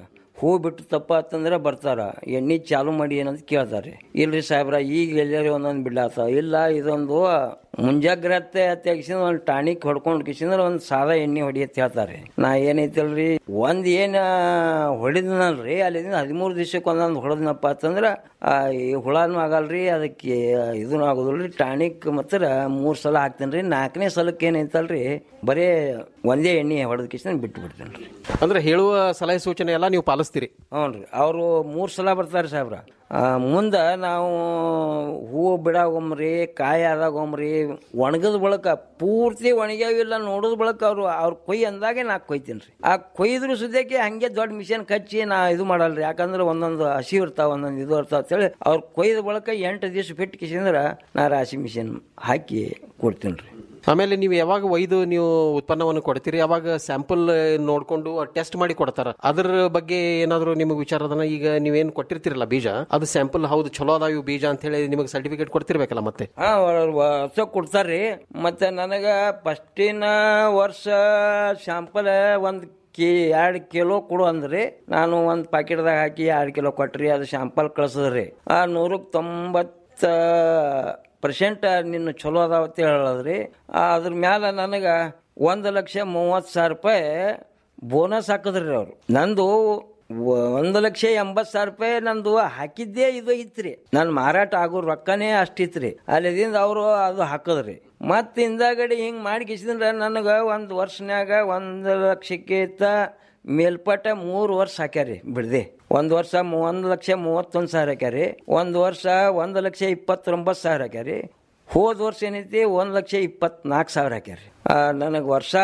ಹೂ ಬಿಟ್ಟು ತಪ್ಪ ಅಂತಂದ್ರೆ ಬರ್ತಾರ ಎಣ್ಣೆ ಚಾಲು ಮಾಡಿ ಏನಂತ ಕೇಳ್ತಾರೆ ಇಲ್ರಿ ಸಾಹೇಬ್ರ ಈಗ ಎಲ್ಲಾರಿ ಒಂದೊಂದು ಬಿಡ್ಲಾತ ಇಲ್ಲ ಇದೊಂದು ಮುಂಜಾಗ್ರತೆ ತೆಗಿಸಿದ ಒಂದು ಟಾನಿಕ್ ಹೊಡ್ಕೊಂಡು ಕಿಸಿಂದ್ರೆ ಒಂದು ಸಾದಾ ಎಣ್ಣೆ ಹೊಡಿಯತ್ ಹೇಳ್ತಾರೆ ನಾ ಏನೈತಲ್ರಿ ಒಂದ್ ಏನ ಹೊಡಿದ್ನಲ್ರಿ ಅಲ್ಲಿಂದ ಹದಿಮೂರು ದಿವಸಕ್ಕೆ ಒಂದೊಂದು ಹೊಡೆದ್ನಪ್ಪ ಅಂತಂದ್ರ ಆ, ಈ ಹುಳನೂ ಆಗಲ್ರಿ ಅದಕ್ಕೆ ಇದೂ ಆಗೋದಿಲ್ರಿ ಟಾನಿಕ್ ಮಾತ್ರ ಮೂರ್ ಸಲ ಹಾಕ್ತೇನ್ರಿ ನಾಲ್ಕನೇ ಸಲಕ್ಕೆ ಏನೈತಲ್ರಿ ಬರೇ ಒಂದೇ ಎಣ್ಣೆ ಹೊಡೆದ ಕಿಸಿನ ಬಿಟ್ಟು ಬಿಡ್ತೇನ್ರಿ ಅಂದ್ರೆ ಹೇಳುವ ಸಲಹೆ ಸೂಚನೆ ಎಲ್ಲ ನೀವು ಪಾಲಿಸ್ತೀರಿ ಹ್ಞೂ ರೀ ಅವರು ಮೂರು ಸಲ ಬರ್ತಾರೆ ಸಾಹೇಬ್ರ ಮುಂದೆ ನಾವು ಹೂವು ಬಿಡಾಗೊಮ್ರಿ ಕಾಯಿ ಆದಾಗೊಮ್ರಿ ಒಣಗದ ಬಳಕ ಪೂರ್ತಿ ಒಣಗ್ಯಾವಿಲ್ಲ ನೋಡೋದ್ ಬಳಕ ಅವರು ಅವ್ರು ಕೊಯ್ ಅಂದಾಗೆ ನಾ ಕೊಯ್ತೀನಿ ರೀ ಆ ಕೊಯ್ದ್ರು ಸುದ್ಯಕ್ಕೆ ಹಂಗೆ ದೊಡ್ಡ ಮಿಷನ್ ಕಚ್ಚಿ ನಾ ಇದು ಮಾಡಲ್ರಿ ಯಾಕಂದ್ರೆ ಒಂದೊಂದು ಹಸಿ ಇರ್ತಾವ ಒಂದೊಂದು ಇದು ಇರ್ತಾವ ಅಂತೇಳಿ ಅವ್ರು ಕೊಯ್ದ ಬಳಕ ಎಂಟು ದಿವಸ ಬಿಟ್ಟು ಕಿಸಿಂದ್ರೆ ನಾ ರಾಶಿ ಮಿಷನ್ ಹಾಕಿ ಕೊಡ್ತೀನಿ ರೀ ಆಮೇಲೆ ನೀವು ಯಾವಾಗ ಒಯ್ದು ನೀವು ಉತ್ಪನ್ನವನ್ನು ಕೊಡ್ತೀರಿ ಅವಾಗ ಸ್ಯಾಂಪಲ್ ನೋಡ್ಕೊಂಡು ಟೆಸ್ಟ್ ಮಾಡಿ ಕೊಡ್ತಾರ ಅದ್ರ ಬಗ್ಗೆ ಏನಾದ್ರು ನಿಮಗೆ ವಿಚಾರ ಅದನ್ನ ಈಗ ನೀವೇನು ಕೊಟ್ಟಿರ್ತೀರಲ್ಲ ಬೀಜ ಅದು ಸ್ಯಾಂಪಲ್ ಹೌದು ಚಲೋ ಅದಾವ ಇವು ಬೀಜ ಅಂತ ಹೇಳಿ ನಿಮಗೆ ಸರ್ಟಿಫಿಕೇಟ್ ಕೊಡ್ತಿರ್ಬೇಕಲ್ಲ ಮತ್ತೆ ಹಾ ವರ್ಷ ಕೊಡ್ತಾರ್ರಿ ಮತ್ತೆ ನನಗ ಫಸ್ಟಿನ ವರ್ಷ ಶಾಂಪಲ್ ಒಂದ್ ಕಿ ಎರಡು ಕಿಲೋ ಕೊಡು ಅಂದ್ರಿ ನಾನು ಒಂದು ಪ್ಯಾಕೆಟ್ದಾಗ ಹಾಕಿ ಎರಡು ಕಿಲೋ ಕೊಟ್ರಿ ಅದು ಶಾಂಪಲ್ ಕಳ್ಸದ್ರಿ ಆ ನೂರಕ್ಕೆ ತೊಂಬತ್ತ ಪರ್ಸೆಂಟ್ ನಿನ್ನ ಚಲೋ ಅದಾವ ಅಂತ ಹೇಳದ್ರಿ ಅದ್ರ ಮ್ಯಾಲ ನನಗೆ ಒಂದು ಲಕ್ಷ ಮೂವತ್ತು ಸಾವಿರ ರೂಪಾಯಿ ಬೋನಸ್ ಹಾಕಿದ್ರಿ ಅವ್ರು ನಂದು ವ- ಒಂದು ಲಕ್ಷ ಎಂಬತ್ತು ಸಾವಿರ ರೂಪಾಯಿ ನಂದು ಹಾಕಿದ್ದೇ ಇದು ಇತ್ರಿ ನನ್ನ ಮಾರಾಟ ಆಗೋ ರೊಕ್ಕನೇ ಅಷ್ಟಿತ್ರಿ ಅಲ್ಲಿದಿಂದ ಅವರು ಅದು ಹಾಕಿದ್ರಿ ಮತ್ತೆ ಹಿಂದಾಗಡೆ ಹಿಂಗೆ ಮಾಡಿ ಕಿಸಿದ್ರೆ ನನಗೆ ಒಂದು ವರ್ಷನ್ಯಾಗ ಒಂದು ಲಕ್ಷಕ್ಕಿಂತ ಮೇಲ್ಪಟ್ಟ ಮೂರು ವರ್ಷ ಹಾಕ್ಯಾರಿ ಬಿಡ್ದೆ ಒಂದು ವರ್ಷ ಮೂ- ಒಂದು ಲಕ್ಷ ಮೂವತ್ತೊಂದು ಸಾವಿರ ಹಾಕ್ಯಾರಿ ಒಂದು ವರ್ಷ ಒಂದು ಲಕ್ಷ ಇಪ್ಪತ್ತೊಂಬತ್ತು ಸಾವಿರ ಹಾಕ್ಯಾರಿ ಹೋದ ವರ್ಷ ಏನೈತಿ ಒಂದು ಲಕ್ಷ ಇಪ್ಪತ್ನಾಲ್ಕು ಸಾವಿರ ಹಾಕ್ಯಾರಿ ನನಗೆ ವರ್ಷ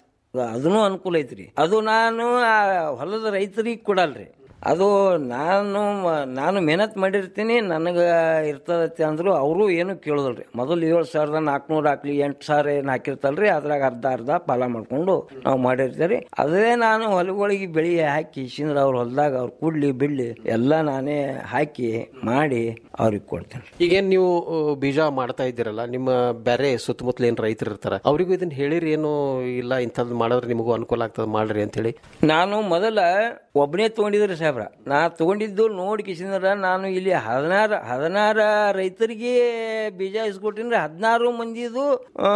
ಅದೂ ಅನುಕೂಲ ಐತ್ರಿ ಅದು ನಾನು ಆ ಹೊಲದ ರೈತರಿಗೆ ಕೊಡಲ್ರಿ ಅದು ನಾನು ನಾನು ಮೆಹನತ್ ಮಾಡಿರ್ತೀನಿ ನನಗೆ ಇರ್ತದತ್ತೆ ಅಂದ್ರು ಅವರು ಏನು ಕೇಳೋದಲ್ರಿ ಮೊದಲು ಏಳು ಸಾವಿರದ ನಾಲ್ಕುನೂರು ಹಾಕ್ಲಿ ಎಂಟು ಸಾವಿರ ಏನು ಹಾಕಿರ್ತಲ್ರಿ ಅದ್ರಾಗ ಅರ್ಧ ಅರ್ಧ ಪಾಲ ಮಾಡ್ಕೊಂಡು ನಾವು ಮಾಡಿರ್ತೀವಿ ಅದೇ ನಾನು ಹೊಲಗಳಿಗೆ ಬೆಳಿ ಹಾಕಿ ಸಿಂದ್ರ ಅವ್ರ ಹೊಲದಾಗ ಅವ್ರು ಕುಡ್ಲಿ ಬಿಡ್ಲಿ ಎಲ್ಲ ನಾನೇ ಹಾಕಿ ಮಾಡಿ ಅವ್ರಿಗೆ ಕೊಡ್ತೇನೆ ಈಗೇನ್ ನೀವು ಆ, ಬೀಜ ಮಾಡ್ತಾ ಇದ್ದೀರಲ್ಲ ನಿಮ್ಮ ಬೇರೆ ಸುತ್ತಮುತ್ತಲ ಏನ್ ರೈತರು ಇರ್ತಾರ ಅವರಿಗೂ ಇದನ್ನ ಹೇಳಿರಿ ಏನು ಇಲ್ಲ ಇಂಥದ್ದು ಮಾಡಿದ್ರೆ ನಿಮಗೂ ಅನುಕೂಲ ಆಗ್ತದೆ ಮಾಡ್ರಿ ಅಂತ ಹೇಳಿ ನಾನು ಮೊದಲ ಒಬ್ಬನೇ ತಗೊಂಡಿದ್ರಿ ಸಾಹೇಬ್ರ ನಾ ತಗೊಂಡಿದ್ದು ನೋಡಿ ಕಿಸಿಂದ್ರ ನಾನು ಇಲ್ಲಿ ಹದಿನಾರು ಹದಿನಾರ ರೈತರಿಗೆ ಬೀಜ ಇಸ್ಕೊಟ್ಟಿನ್ರಿ ಹದಿನಾರು ಮಂದಿದು ಆ,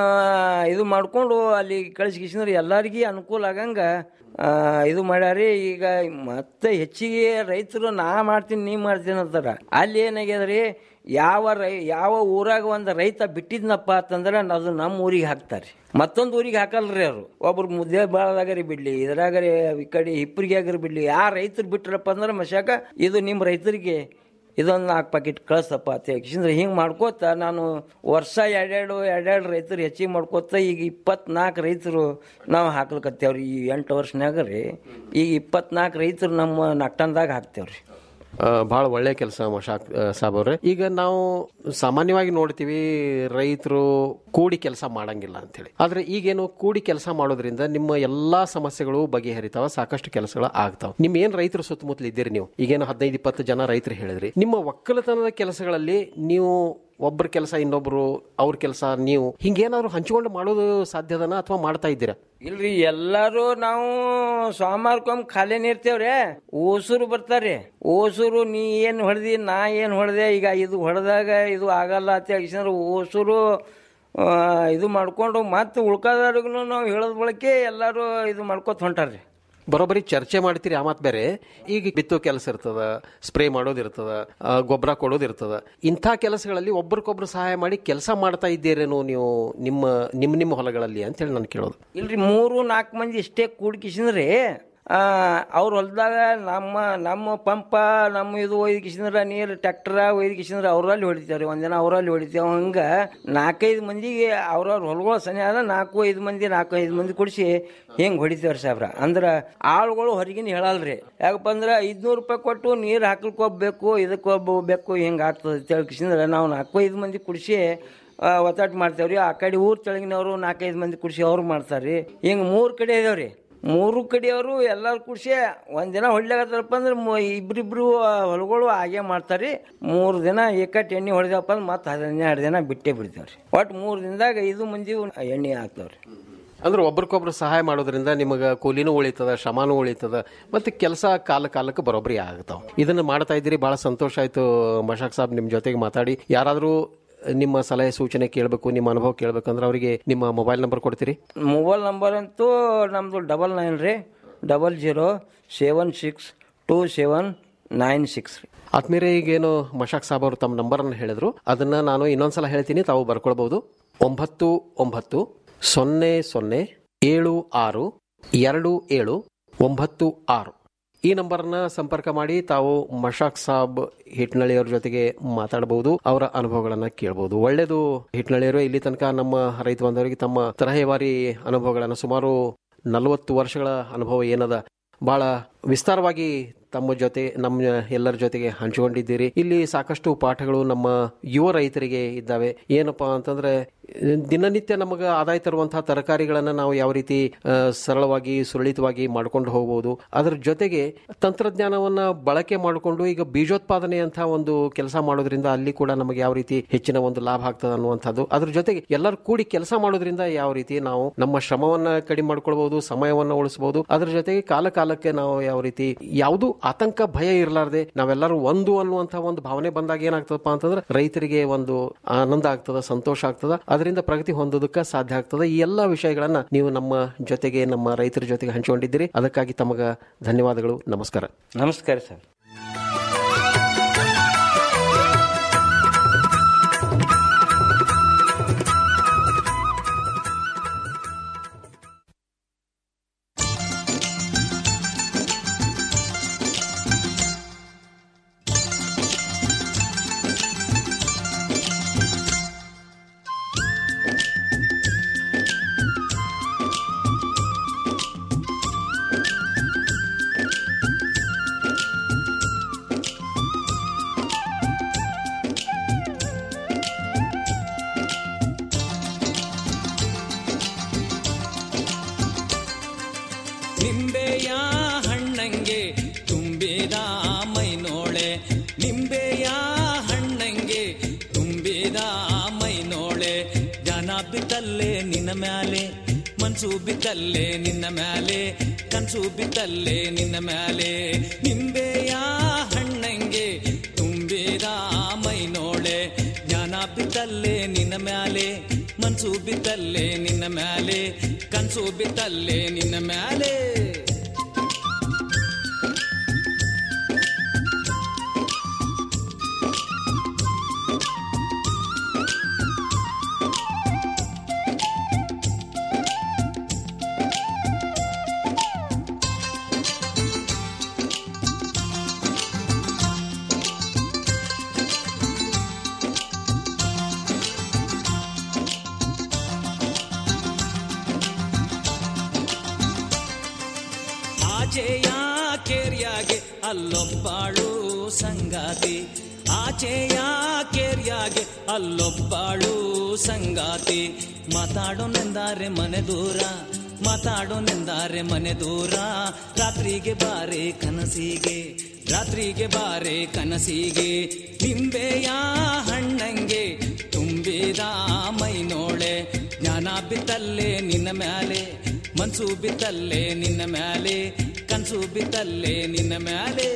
ಇದು ಮಾಡ್ಕೊಂಡು ಅಲ್ಲಿ ಕಳಿಸಿ ಕಿಸಿಂದ್ರ ಎಲ್ಲರಿಗೂ ಅನುಕೂಲ ಆಗಂಗ ಆ, ಇದು ಮಾಡ್ಯಾರಿ ಈಗ ಮತ್ತೆ ಹೆಚ್ಚಿಗೆ ರೈತರು ನಾ ಮಾಡ್ತೀನಿ ನೀ ಮಾಡ್ತೀನಿ ಅಂತಾರ ಅಲ್ಲಿ ಏನಾಗ್ಯದ್ರಿ ಯಾವ ರೈ ಯಾವ ಊರಾಗ ಒಂದು ರೈತ ಬಿಟ್ಟಿದ್ನಪ್ಪ ಅಂತಂದ್ರೆ ಅದು ನಮ್ಮ ಊರಿಗೆ ಹಾಕ್ತಾರೆ ಮತ್ತೊಂದು ಊರಿಗೆ ಹಾಕಲ್ರಿ ಅವರು ಒಬ್ರು ಮುದ್ದೆ ಬಾಳದಾಗರಿ ಬಿಡ್ಲಿ ಇದ್ರಾಗರಿ ಈ ಕಡೆ ಹಿಪ್ಪರಿಗೆ ಆಗರಿ ಬಿಡ್ಲಿ ಯಾ ರೈತರು ಬಿಟ್ರಪ್ಪ ಅಂದ್ರೆ ಮಶಾಕ ಇದು ನಿಮ್ಮ ರೈತರಿಗೆ ಇದೊಂದು ನಾಲ್ಕು ಪ್ಯಾಕೆಟ್ ಕಳಿಸಪ್ಪ ಅಂತ ಯಾಕಂದ್ರೆ ಹಿಂಗೆ ಮಾಡ್ಕೋತ ನಾನು ವರ್ಷ ಎರಡೆರಡು ಎರಡೆರಡು ರೈತರು ಹೆಚ್ಚಿಗೆ ಮಾಡ್ಕೋತ ಈಗ ಇಪ್ಪತ್ನಾಲ್ಕು ರೈತರು ನಾವು ಹಾಕ್ಲಿಕತ್ತೇವ್ರಿ ಈ ಎಂಟು ವರ್ಷನ್ಯಾಗ ರೀ ಈಗ ಇಪ್ಪತ್ನಾಲ್ಕು ರೈತರು ನಮ್ಮ ನಟ್ಟಂದಾಗ ಹಾಕ್ತೇವ್ರಿ ಬಹಳ ಒಳ್ಳೆ ಕೆಲಸ ಮಶಾಕ್ ಆ, ಸಾಬ್ ಅವ್ರೆ ಈಗ ನಾವು ಸಾಮಾನ್ಯವಾಗಿ ನೋಡ್ತೀವಿ ರೈತರು ಕೂಡಿ ಕೆಲಸ ಮಾಡಂಗಿಲ್ಲ ಅಂತೇಳಿ ಆದ್ರೆ ಈಗೇನು ಕೂಡಿ ಕೆಲಸ ಮಾಡೋದ್ರಿಂದ ನಿಮ್ಮ ಎಲ್ಲಾ ಸಮಸ್ಯೆಗಳು ಬಗೆಹರಿತಾವ ಸಾಕಷ್ಟು ಕೆಲಸಗಳು ಆಗ್ತಾವ ನಿಮ್ ಏನ್ ರೈತರು ಸುತ್ತಮುತ್ತಲು ಇದ್ದೀರಿ ನೀವು ಈಗೇನು ಹದಿನೈದು ಇಪ್ಪತ್ತು ಜನ ರೈತರು ಹೇಳಿದ್ರಿ ನಿಮ್ಮ ಒಕ್ಕಲತನದ ಕೆಲಸಗಳಲ್ಲಿ ನೀವು ಒಬ್ಬರ ಕೆಲಸ ಇನ್ನೊಬ್ರು ಅವ್ರ ಕೆಲಸ ನೀವು ಹಿಂಗೇನಾದ್ರು ಹಂಚಿಕೊಂಡು ಮಾಡೋದು ಸಾಧ್ಯದನ ಅಥವಾ ಮಾಡ್ತಾ ಇದ್ದೀರಾ ಇಲ್ರಿ ಎಲ್ಲಾರು ನಾವು ಸೋಮವಾರಕ್ಕೊಮ್ಮೆ ಖಾಲಿನೇ ಇರ್ತೇವ್ರಿ ಓಸೂರು ಬರ್ತಾರೆ ಓಸೂರು ನೀ ಏನ್ ಹೊಡೆದಿ ನಾ ಏನ್ ಹೊಡೆದೆ ಈಗ ಇದು ಹೊಡೆದಾಗ ಇದು ಆಗಲ್ಲ ಅಂತ ಹೇಳಿದ್ರೆ ಓಸೂರು ಆ, ಇದು ಮಾಡ್ಕೊಂಡು ಮತ್ತೆ ಉಳ್ಕಾದವ್ರಿಗೂ ನಾವು ಹೇಳೋದ್ ಬಳಕೆ ಎಲ್ಲಾರು ಇದು ಮಾಡ್ಕೊತ ಹೊಂಟಾರ್ರಿ ಬರೋಬ್ಬರಿ ಚರ್ಚೆ ಮಾಡ್ತೀರಿ ಆ ಮಾತು ಬೇರೆ ಈಗ ಬಿತ್ತೋ ಕೆಲಸ ಇರ್ತದ ಸ್ಪ್ರೇ ಮಾಡೋದಿರ್ತದ ಆ, ಗೊಬ್ಬರ ಕೊಡೋದಿರ್ತದ ಇಂಥ ಕೆಲಸಗಳಲ್ಲಿ ಒಬ್ರಿಗೊಬ್ರು ಸಹಾಯ ಮಾಡಿ ಕೆಲಸ ಮಾಡ್ತಾ ಇದ್ದೀರೇನೋ ನೀವು ನಿಮ್ಮ ನಿಮ್ಮ ನಿಮ್ಮ ಹೊಲಗಳಲ್ಲಿ ಅಂತೇಳಿ ನಾನು ಕೇಳೋದು ಇಲ್ರಿ ಮೂರು ನಾಲ್ಕು ಮಂದಿ ಇಷ್ಟೇ ಕೂಡ್ಕಿಸಿದ್ರಿ ಅವ್ರ ಹೊಲದಾಗ ನಮ್ಮ ನಮ್ಮ ಪಂಪ ನಮ್ಮ ಇದು ಒಯ್ದು ಕಿಸಿದ್ರ ನೀರು ಟ್ಯಾಕ್ಟರ್ ಒಯ್ದು ಕಿಸಿದ್ರ ಅವ್ರಲ್ಲಿ ಹೊಡಿತಾವ್ರಿ ಒಂದಿನ ಅವರಲ್ಲಿ ಹೊಡಿತೇವೆ ಹಂಗ ನಾಲ್ಕೈದು ಮಂದಿಗೆ ಅವ್ರವ್ರ ಹೊಲಗಳು ಸನಿ ಆದ ನಾಲ್ಕು ಐದು ಮಂದಿ ನಾಲ್ಕು ಐದು ಮಂದಿ ಕೊಡಿಸಿ ಹಿಂಗೆ ಹೊಡಿತೇವ್ರಿ ಸಾಬ್ರ ಅಂದ್ರೆ ಆಳುಗಳು ಹೊರಗಿನ ಹೇಳಲ್ರಿ ಯಾಕಪ್ಪ ಅಂದ್ರೆ ಐದ್ನೂರು ರೂಪಾಯಿ ಕೊಟ್ಟು ನೀರು ಹಾಕ್ಲಿಕ್ಕೆ ಹೋಗ್ಬೇಕು ಇದಕ್ಕೆ ಹೋಗ್ಬೇಕು ಹಿಂಗೆ ಆಗ್ತದೆ ಅಂತ ಹೇಳಿ ಕಿಸಿದ್ರೆ ನಾವು ನಾಲ್ಕು ಐದು ಮಂದಿ ಕುಡಿಸಿ ಒತ್ತಾಟ ಮಾಡ್ತೇವ್ರಿ ಆ ಕಡೆ ಊರ್ ತೆಳಗಿನವರು ನಾಲ್ಕೈದು ಮಂದಿ ಕುಡಿಸಿ ಅವ್ರು ಮಾಡ್ತಾರ್ರಿ ಹಿಂಗೆ ಮೂರು ಕಡೆ ಇದಾವ್ರಿ ಮೂರು ಕಡೆಯವರು ಎಲ್ಲರೂ ಕುಡಿಸಿ ಒಂದಿನ ಹೊಡ್ಲಾಗತ್ತಾರಪ್ಪ ಅಂದ್ರೆ ಮು- ಇಬ್ರಿಬ್ರು ಆ, ಹೊಲಗಳು ಹಾಗೆ ಮಾಡ್ತಾರ್ರಿ ಮೂರು ದಿನ ಏಕಟ್ ಎಣ್ಣೆ ಹೊಡೆದಪ್ಪ ಅಂದ್ರೆ ಮತ್ತೆ ಹದಿನೆರಡು ದಿನ ಬಿಟ್ಟೇ ಬಿಡ್ತೇವ್ರಿ ಒಟ್ಟು ಮೂರು ದಿನದಾಗ ಐದು ಮಂದಿ ಎಣ್ಣೆ ಹಾಕ್ತೇವ್ರಿ ಅಂದ್ರೆ ಒಬ್ರಿಗೊಬ್ರು ಸಹಾಯ ಮಾಡೋದ್ರಿಂದ ನಿಮಗೆ ಕೂಲಿನೂ ಉಳಿತದ ಶ್ರಮನೂ ಉಳಿತದ ಮತ್ತೆ ಕೆಲಸ ಕಾಲ ಕಾಲಕ್ಕೆ ಬರೋಬ್ಬರಿ ಆಗ್ತಾವ ಇದನ್ನ ಮಾಡ್ತಾ ಇದ್ದೀರಿ ಬಹಳ ಸಂತೋಷ ಆಯ್ತು ಮಶಾಕ್ ಸಾಬ್ ನಿಮ್ ಜೊತೆಗೆ ಮಾತಾಡಿ ಯಾರಾದ್ರೂ ನಿಮ್ಮ ಸಲಹೆ ಸೂಚನೆ ಕೇಳಬೇಕು ನಿಮ್ಮ ಅನುಭವ ಕೇಳಬೇಕಂದ್ರೆ ಅವರಿಗೆ ನಿಮ್ಮ ಮೊಬೈಲ್ ನಂಬರ್ ಕೊಡ್ತೀರಿ ಮೊಬೈಲ್ ನಂಬರ್ ಅಂತೂ ನಮ್ಮದು ಡಬಲ್ ನೈನ್ ರೀ double zero seven six two seven nine six ರೀ ಆತ್ಮೀರೆ ಈಗೇನು ಮಶಾಕ್ ಸಾಬ್ ಅವರು ತಮ್ಮ ನಂಬರನ್ನು ಹೇಳಿದ್ರು ಅದನ್ನ ನಾನು ಇನ್ನೊಂದ್ಸಲ ಹೇಳ್ತೀನಿ ತಾವು ಬರ್ಕೊಳ್ಬಹುದು ಒಂಬತ್ತು ಒಂಬತ್ತು ಸೊನ್ನೆ ಸೊನ್ನೆ ಏಳು ಆರು ಎರಡು ಏಳು ಒಂಬತ್ತು ಆರು ಈ ನಂಬರ್ನ ಸಂಪರ್ಕ ಮಾಡಿ ತಾವು ಮಶಾಕ್ ಸಾಬ್ ಹಿಟ್ನಳ್ಳಿಯವ್ರ ಜೊತೆಗೆ ಮಾತಾಡಬಹುದು ಅವರ ಅನುಭವಗಳನ್ನ ಕೇಳಬಹುದು ಒಳ್ಳೇದು ಹಿಟ್ನಳ್ಳಿಯವರು ಇಲ್ಲಿ ತನಕ ನಮ್ಮ ರೈತ ಬಾಂಧವರಿಗೆ ತಮ್ಮ ತರಹೇವಾರಿ ಅನುಭವಗಳನ್ನ ಸುಮಾರು ನಲವತ್ತು ವರ್ಷಗಳ ಅನುಭವ ಏನದ ಬಹಳ ವಿಸ್ತಾರವಾಗಿ ತಮ್ಮ ಜೊತೆ ನಮ್ಮ ಎಲ್ಲರ ಜೊತೆಗೆ ಹಂಚಿಕೊಂಡಿದ್ದೀರಿ ಇಲ್ಲಿ ಸಾಕಷ್ಟು ಪಾಠಗಳು ನಮ್ಮ ಯುವ ರೈತರಿಗೆ ಇದ್ದಾವೆ ಏನಪ್ಪಾ ಅಂತಂದ್ರೆ ದಿನನಿತ್ಯ ನಮಗೆ ಆದಾಯ ತರುವಂತಹ ತರಕಾರಿಗಳನ್ನ ನಾವು ಯಾವ ರೀತಿ ಆ, ಸರಳವಾಗಿ ಸುರಳಿತವಾಗಿ ಮಾಡ್ಕೊಂಡು ಹೋಗಬಹುದು ಅದರ ಜೊತೆಗೆ ತಂತ್ರಜ್ಞಾನವನ್ನ ಬಳಕೆ ಮಾಡಿಕೊಂಡು ಈಗ ಬೀಜೋತ್ಪಾದನೆ ಅಂತ ಒಂದು ಕೆಲಸ ಮಾಡೋದ್ರಿಂದ ಅಲ್ಲಿ ಕೂಡ ನಮಗೆ ಯಾವ ರೀತಿ ಹೆಚ್ಚಿನ ಒಂದು ಲಾಭ ಆಗ್ತದೆ ಅನ್ನುವಂಥದ್ದು ಅದ್ರ ಜೊತೆಗೆ ಎಲ್ಲರೂ ಕೂಡಿ ಕೆಲಸ ಮಾಡೋದ್ರಿಂದ ಯಾವ ರೀತಿ ನಾವು ನಮ್ಮ ಶ್ರಮವನ್ನ ಕಡಿಮೆ ಮಾಡ್ಕೊಳ್ಬಹುದು ಸಮಯವನ್ನ ಉಳಿಸಬಹುದು ಅದ್ರ ಜೊತೆಗೆ ಕಾಲ ಕಾಲಕ್ಕೆ ನಾವು ಯಾವ ರೀತಿ ಯಾವುದು ಆತಂಕ ಭಯ ಇರಲಾರ್ದೆ ನಾವೆಲ್ಲರೂ ಒಂದು ಅನ್ನುವಂತ ಒಂದು ಭಾವನೆ ಬಂದಾಗ ಏನಾಗ್ತದಪ್ಪ ಅಂತಂದ್ರೆ ರೈತರಿಗೆ ಒಂದು ಆನಂದ ಆಗ್ತದ ಸಂತೋಷ ಆಗ್ತದ ಅದರಿಂದ ಪ್ರಗತಿ ಹೊಂದೋದಕ್ಕೆ ಸಾಧ್ಯ ಆಗ್ತದ ಈ ಎಲ್ಲಾ ವಿಷಯಗಳನ್ನ ನೀವು ನಮ್ಮ ಜೊತೆಗೆ ನಮ್ಮ ರೈತರ ಜೊತೆಗೆ ಹಂಚಿಕೊಂಡಿದ್ದೀರಿ ಅದಕ್ಕಾಗಿ ತಮಗ ಧನ್ಯವಾದಗಳು ನಮಸ್ಕಾರ ನಮಸ್ಕಾರ ಸರ್ ನಿಂಬೆಯ ಹಣ್ಣಂಗೆ ತುಂಬಿದ ಮೈನೋಳೆ ನಿಂಬೆಯ ಹಣ್ಣಂಗೆ ತುಂಬಿದ ಮೈನೋಳೆ ಜನ ಬಿತ್ತಲ್ಲೇ ನಿನ್ನ ಮ್ಯಾಲೆ ಮನ್ಸು ಬಿತ್ತಲ್ಲೇ ನಿನ್ನ ಮ್ಯಾಲೆ ಕನ್ಸು ಬಿತ್ತಲ್ಲೇ ನಿನ್ನ ಮ್ಯಾಲೆ ನಿಂಬೆಯ ಹಣ್ಣಂಗೆ ತುಂಬಿದ ಮೈನೋಳೆ ಜ್ಞಾನ ಬಿತ್ತಲ್ಲೇ ನಿನ್ನ ಮ್ಯಾಲೆ ಮನ್ಸು ಬಿತ್ತಲ್ಲೇ ನಿನ್ನ ಮ್ಯಾಲೆ ಕನ್ಸು ಬಿತ್ತಲ್ಲೇ ನಿನ್ನ ಮ್ಯಾಲೆ ಆಚೆಯ ಕೇರಿಯಾಗೆ ಅಲ್ಲೊಬ್ಬಾಳು ಸಂಗಾತಿ ಆಚೆಯ ಕೇರಿಯಾಗೆ ಅಲ್ಲೊಬ್ಬಾಳು ಸಂಗಾತಿ ಮಾತಾಡೋನೆಂದಾರೆ ಮನೆ ದೂರ ಮಾತಾಡೋನೆಂದಾರೆ ಮನೆ ದೂರ ರಾತ್ರಿಗೆ ಬಾರೆ ಕನಸಿಗೆ ರಾತ್ರಿಗೆ ಬಾರೆ ಕನಸಿಗೆ ನಿಂಬೆಯ ಹಣ್ಣಂಗೆ ತುಂಬಿದ ಮೈನೋಳೆ ಜ್ಞಾನ ಬಿತ್ತಲ್ಲೇ ನಿನ್ನ ಮ್ಯಾಲೆ ಮನ್ಸು ಬಿತ್ತಲ್ಲೇ ನಿನ್ನ ಮ್ಯಾಲೆ ಕನ್ಸು ಬಿತ್ತಲ್ಲೇ ನಿನ್ನ ಮ್ಯಾಲೆ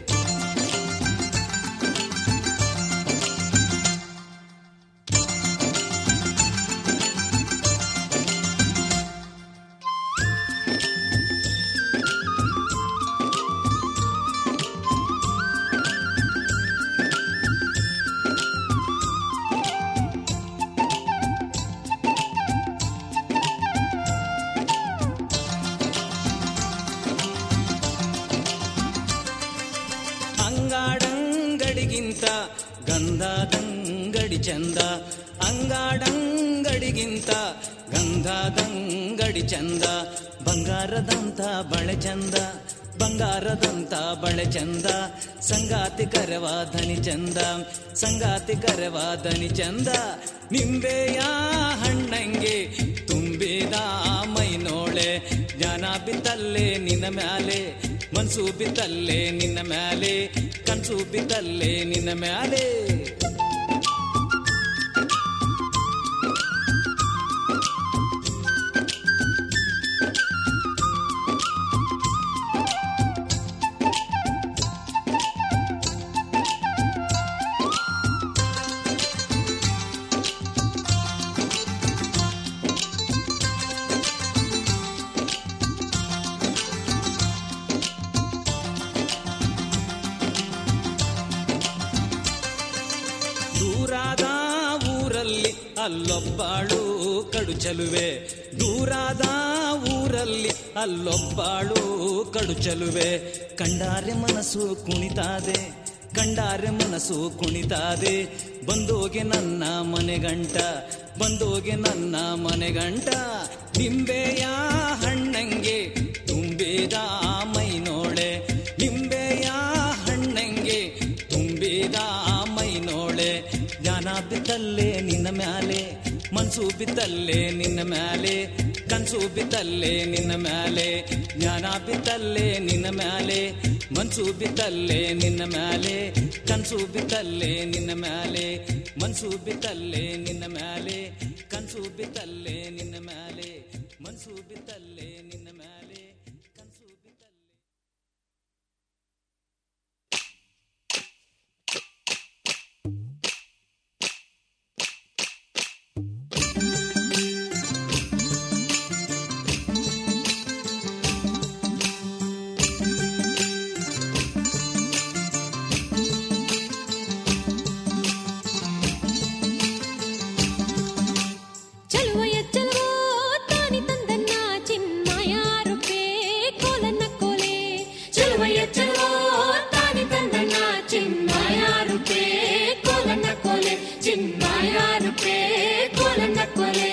ಅಂಗಾಡಂಗಡಿಗಿಂತ ಗಂಧದಂಗಡಿ ಚಂದ ಅಂಗಾಡಂಗಡಿಗಿಂತ ಗಂಧದಂಗಡಿ ಚಂದ ಬಂಗಾರದಂತ ಬಳೆ ಚಂದ ಬಂಗಾರದಂತ ಬಳೆ ಚಂದ ಸಂಗಾತಿ ಕರವ ಧನಿ ಚಂದ ಸಂಗಾತಿ ಕರವ ಧನಿ ಚಂದ ನಿಂಬೆಯ ಹಣ್ಣಂಗೆ ತುಂಬಿದ ಮೈನೋಳೆ ಜ್ಞಾನ ಬಿತ್ತಲ್ಲೇ ನಿನ್ನ ಮ್ಯಾಲೆ ಮನ್ಸು ಬಿತ್ತಲ್ಲೇ ನಿನ್ನ ಮ್ಯಾಲೆ ಕನ್ಸು ಬಿತ್ತಲ್ಲೇ ನಿನ್ನ ಮ್ಯಾಲೆ ಅಲ್ಲೊಬ್ಬಾಳು ಕಡು ಚಲುವೆ ದೂರಾದ ಊರಲ್ಲಿ ಅಲ್ಲೊಬ್ಬಾಳು ಕಡು ಚಲುವೆ ಕಂಡಾರೆ ಮನಸ್ಸು ಕುಣಿತಾದೆ ಕಂಡಾರೆ ಮನಸ್ಸು ಕುಣಿತಾದೆ ಬಂದೋಗೆ ನನ್ನ ಮನೆಗಂಟ ಬಂದೋಗೆ ನನ್ನ ಮನೆಗಂಟ ನಿಂಬೆಯ ಹಣ್ಣಂಗೆ ತುಂಬಿದ ಮೈನೋಳೆ ನಿಂಬೆಯ ಹಣ್ಣಂಗೆ ತುಂಬಿದ ಮೈನೋಳೆ ಜ್ಞಾನ ಬಿತ್ತಲ್ಲೇ ನಿನ್ನ ಮ್ಯಾಲೆ ಮನ್ಸು ಬಿತ್ತಲ್ಲೇ ನಿನ್ನ ಮ್ಯಾಲೆ ಕನ್ಸು ಬಿತ್ತಲ್ಲೇ ನಿನ್ನ ಮ್ಯಾಲೆ ಜ್ಞಾನ ಬಿತ್ತಲ್ಲೇ ನಿನ್ನ ಮ್ಯಾಲೆ ಮನ್ಸು ಬಿತ್ತಲ್ಲೇ ನಿನ್ನ ಮ್ಯಾಲೆ ಕನ್ಸು ಬಿತ್ತಲ್ಲೇ ನಿನ್ನ ಮ್ಯಾಲೆ ಮನ್ಸು ಬಿತ್ತಲ್ಲೇ ನಿನ್ನ ಮ್ಯಾಲೆ ಕನ್ಸು ಬಿತ್ತಲ್ಲೇ ನಿನ್ನ ಮ್ಯಾಲೆ ಮನ್ಸು ಬಿತ್ತಲ್ಲೇ ನಿನ್ನ ಮ್ಯಾಲೆ ಕನ್ಸು ಬಿತ್ತಲ್ಲೇ ಚಲುವಯ ಚಲುವೋ ತಾನಿ ತಂದನ್ನ ಚಿನ್ಮಯ ರೂಪೇ ಕೋಲನ್ನ ಕೋಲೆ ಚಲುವಯ ಚಲುವೋ ತಾನಿ ತಂದನ್ನ ಚಿನ್ಮಯ ರೂಪೇ ಕೋಲನ್ನ ಕೋಲೆ ಚಿನ್ಮಯ ರೂಪೇ ಕೋಲನ್ನ ಕೋಲೆ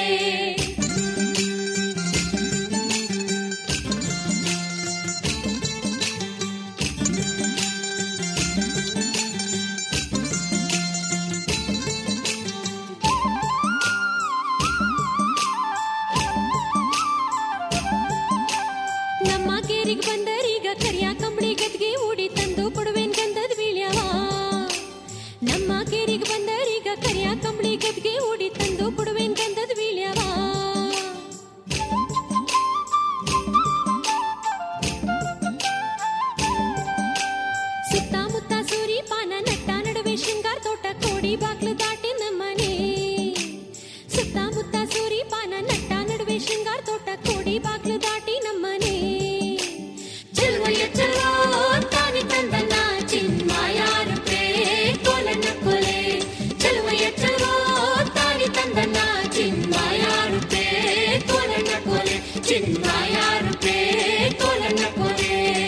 ನಮ್ಮ ಕೇರಿಗೆ ಬಂದರೀಗ ಕರಿಯ ಕಂಬಳಿ ಗದ್ಗೆ ಉಡಿ ತಂದು ಕೊಡುವೇನ್ ಗಂಧದ ಬೀಳ್ಯವ ನಮ್ಮ ಕೇರಿಗೆ ಬಂದರೀಗ ಕರಿಯ ಕಂಬಳಿ ಗದ್ಗೆ ಉಡಿ ತಂದು ಕೊಡುವೇನ್ ಗಂಧದ ಬೀಳ್ಯವ ಸುತ್ತಮುತ್ತ ಸೂರಿ ಪಾನ ನಟ್ಟ ನಡುವೆ ಶೃಂಗಾರ ತೋಟ ಕೋಡಿ ಬಾಗ್ಲು ದಾಟಿ ನಮ್ಮನೆ ಸುತ್ತಮುತ್ತ ಸೂರಿ ಪಾನ ನಟ್ಟ ನಡುವೆ ಶೃಂಗಾರ ತೋಟ ಕೋಡಿ ಬಾಗ್ಲು ದಾಟಿ ನಮ್ಮನೆ ಚೆಲುವಯ್ಯ ಚೆಲುವ ತಾನಿ ತಂದನ ಚಿನ್ಮಯ ರೂಪೇ ಕೋಲನ್ನ ಕೊಲೆ ಚೆಲುವಯ್ಯ ಚೆಲುವ ತಾನಿ ತಂದನ ಚಿನ್ಮಯ ರೂಪೇ ಕೋಲನ್ನ ಕೊಲೆ ಚಿನ್ಮಯ ರೂಪೇ ಕೋಲನ್ನ ಕೊಲೆ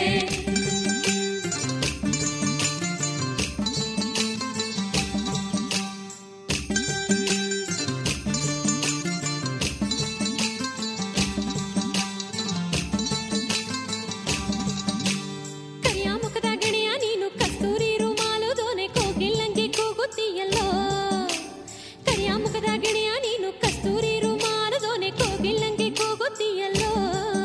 ಕರಿಯ ಮುಖದ ಗೆಳೆಯ ನೀನು ಕಸ್ತೂರಿ ರುಮಾಲು ದೋನೆ ಕೋಗಿಲ್ಲಂಗೆ ಕೂಗುತ್ತೀಯಲ್ಲೋ ಕರಿಯ ಮುಖದ ಗೆಳೆಯ ನೀನು ಕಸ್ತೂರಿ ರುಮಾಲು ದೋನೆ ಕೋಗಿಲ್ಲಂಗೆ ಕೂಗುತ್ತೀಯಲ್ಲೋ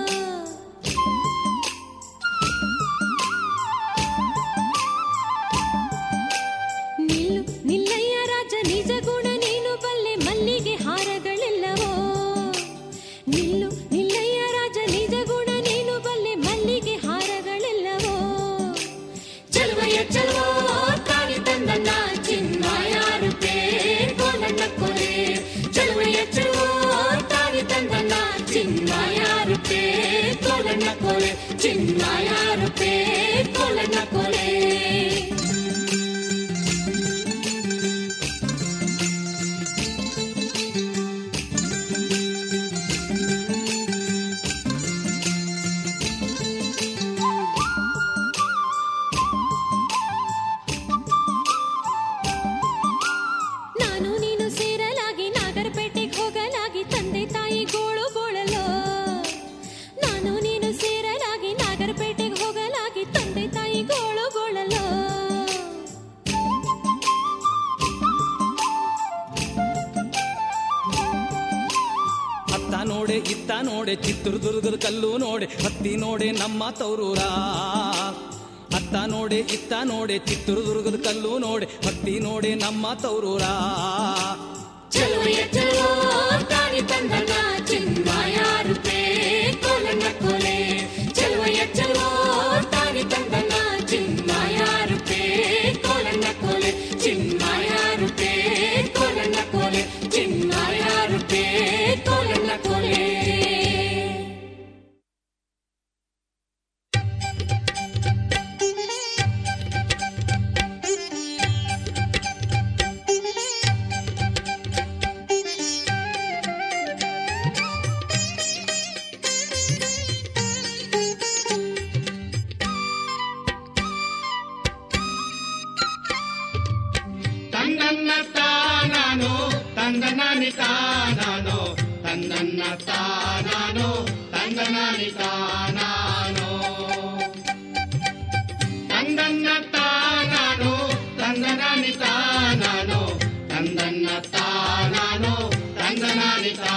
ನಿಲ್ಲು ನಿಲ್ಲಯ್ಯ ರಾಜ ನಿಜ ಗುಣ ನೀನು ಬಲ್ಲೆ ಮಲ್ಲಿಗೆ ಹಾರಗಳೆಲ್ಲವೋ ನಿಲ್ಲು ನಿಲ್ಲಯ್ಯ ರಾಜ ನಿಜ ಗುಣ ನೀನು ಬಲ್ಲೆ ಮಲ್ಲಿಗೆ ಹಾರಗಳೆಲ್ಲವೋ ಚಲುವಯ್ಯ ಚಲುವೋ ತಾನಿ ತಂದನ್ನ ಚಿನ್ಮಯ ರೂಪೇ ಕೋಲನ್ನ ಕೊಲೆ ಚಲುವಯ್ಯ ಚಲುವೋ ತಾನಿ ತಂದನ್ನ ಚಿನ್ಮಯ ರೂಪೇ ಕೋಲನ್ನ ಕೊಲೆ ಚಿನ್ಮಯ ರೂಪೇ ಕೋಲನ್ನ ಕೊಲೆ ನಾನು ನೀನು ಸೇರಲಾಗಿ ನಾಗರಪೇಟೆಗೆ ಹೋಗಲಾಗಿ ತಂದೆ ತಾಯಿ ಗೋಳು ಗೋಳಲು ನಾನು ನೀನು ಸೇರಲಾಗಿ ನಾಗರಪೇಟೆಗೆ ಹೋಗಲಾಗಿ ತಂದೆ ತಾಯಿ ಗೋಳು ಗೋಳಲು ಅತ್ತ ನೋಡೆ ಇತ್ತ ನೋಡೆ ಚಿತ್ರದುರ್ಗದ ಕಲ್ಲು ನೋಡೆ ಹತ್ತಿ ನೋಡೆ ನಮ್ಮ ತೌರೂರ ಅತ್ತ ನೋಡೆ ಇತ್ತ ನೋಡೆ ಚಿತ್ರದುರ್ಗದ ಕಲ್ಲು ನೋಡೆ ಹತ್ತಿ ನೋಡೆ ನಮ್ಮ ತೌರೂರ ಚಲುವೆಯ ಚಲೋ ತಾನಿ ತಂದನ ಚಿನ್ಮಯ ರೂಪೇ ಕೋಲನ್ನ ಕೊಲೆ ಚಲುವೆಯ ಚಲೋ ತಾನಿ ತಂದನ ಚಿನ್ಮಯ ರೂಪೇ ಕೋಲನ್ನ ಕೊಲೆ ಚಿನ್ಮಯ ರೂಪೇ ಕೋಲನ್ನ ಕೊಲೆ ಚಿನ್ಮಯ ರೂಪೇ ಕೋಲನ್ನ ಕೊಲೆ ತಂದನ್ನ ತಾನಾನು ತಂದನಾನಿ ತಾನಾನು ತಂದನ್ನ ತಾನಾನು ತಂದನಾನಿ ತಾನ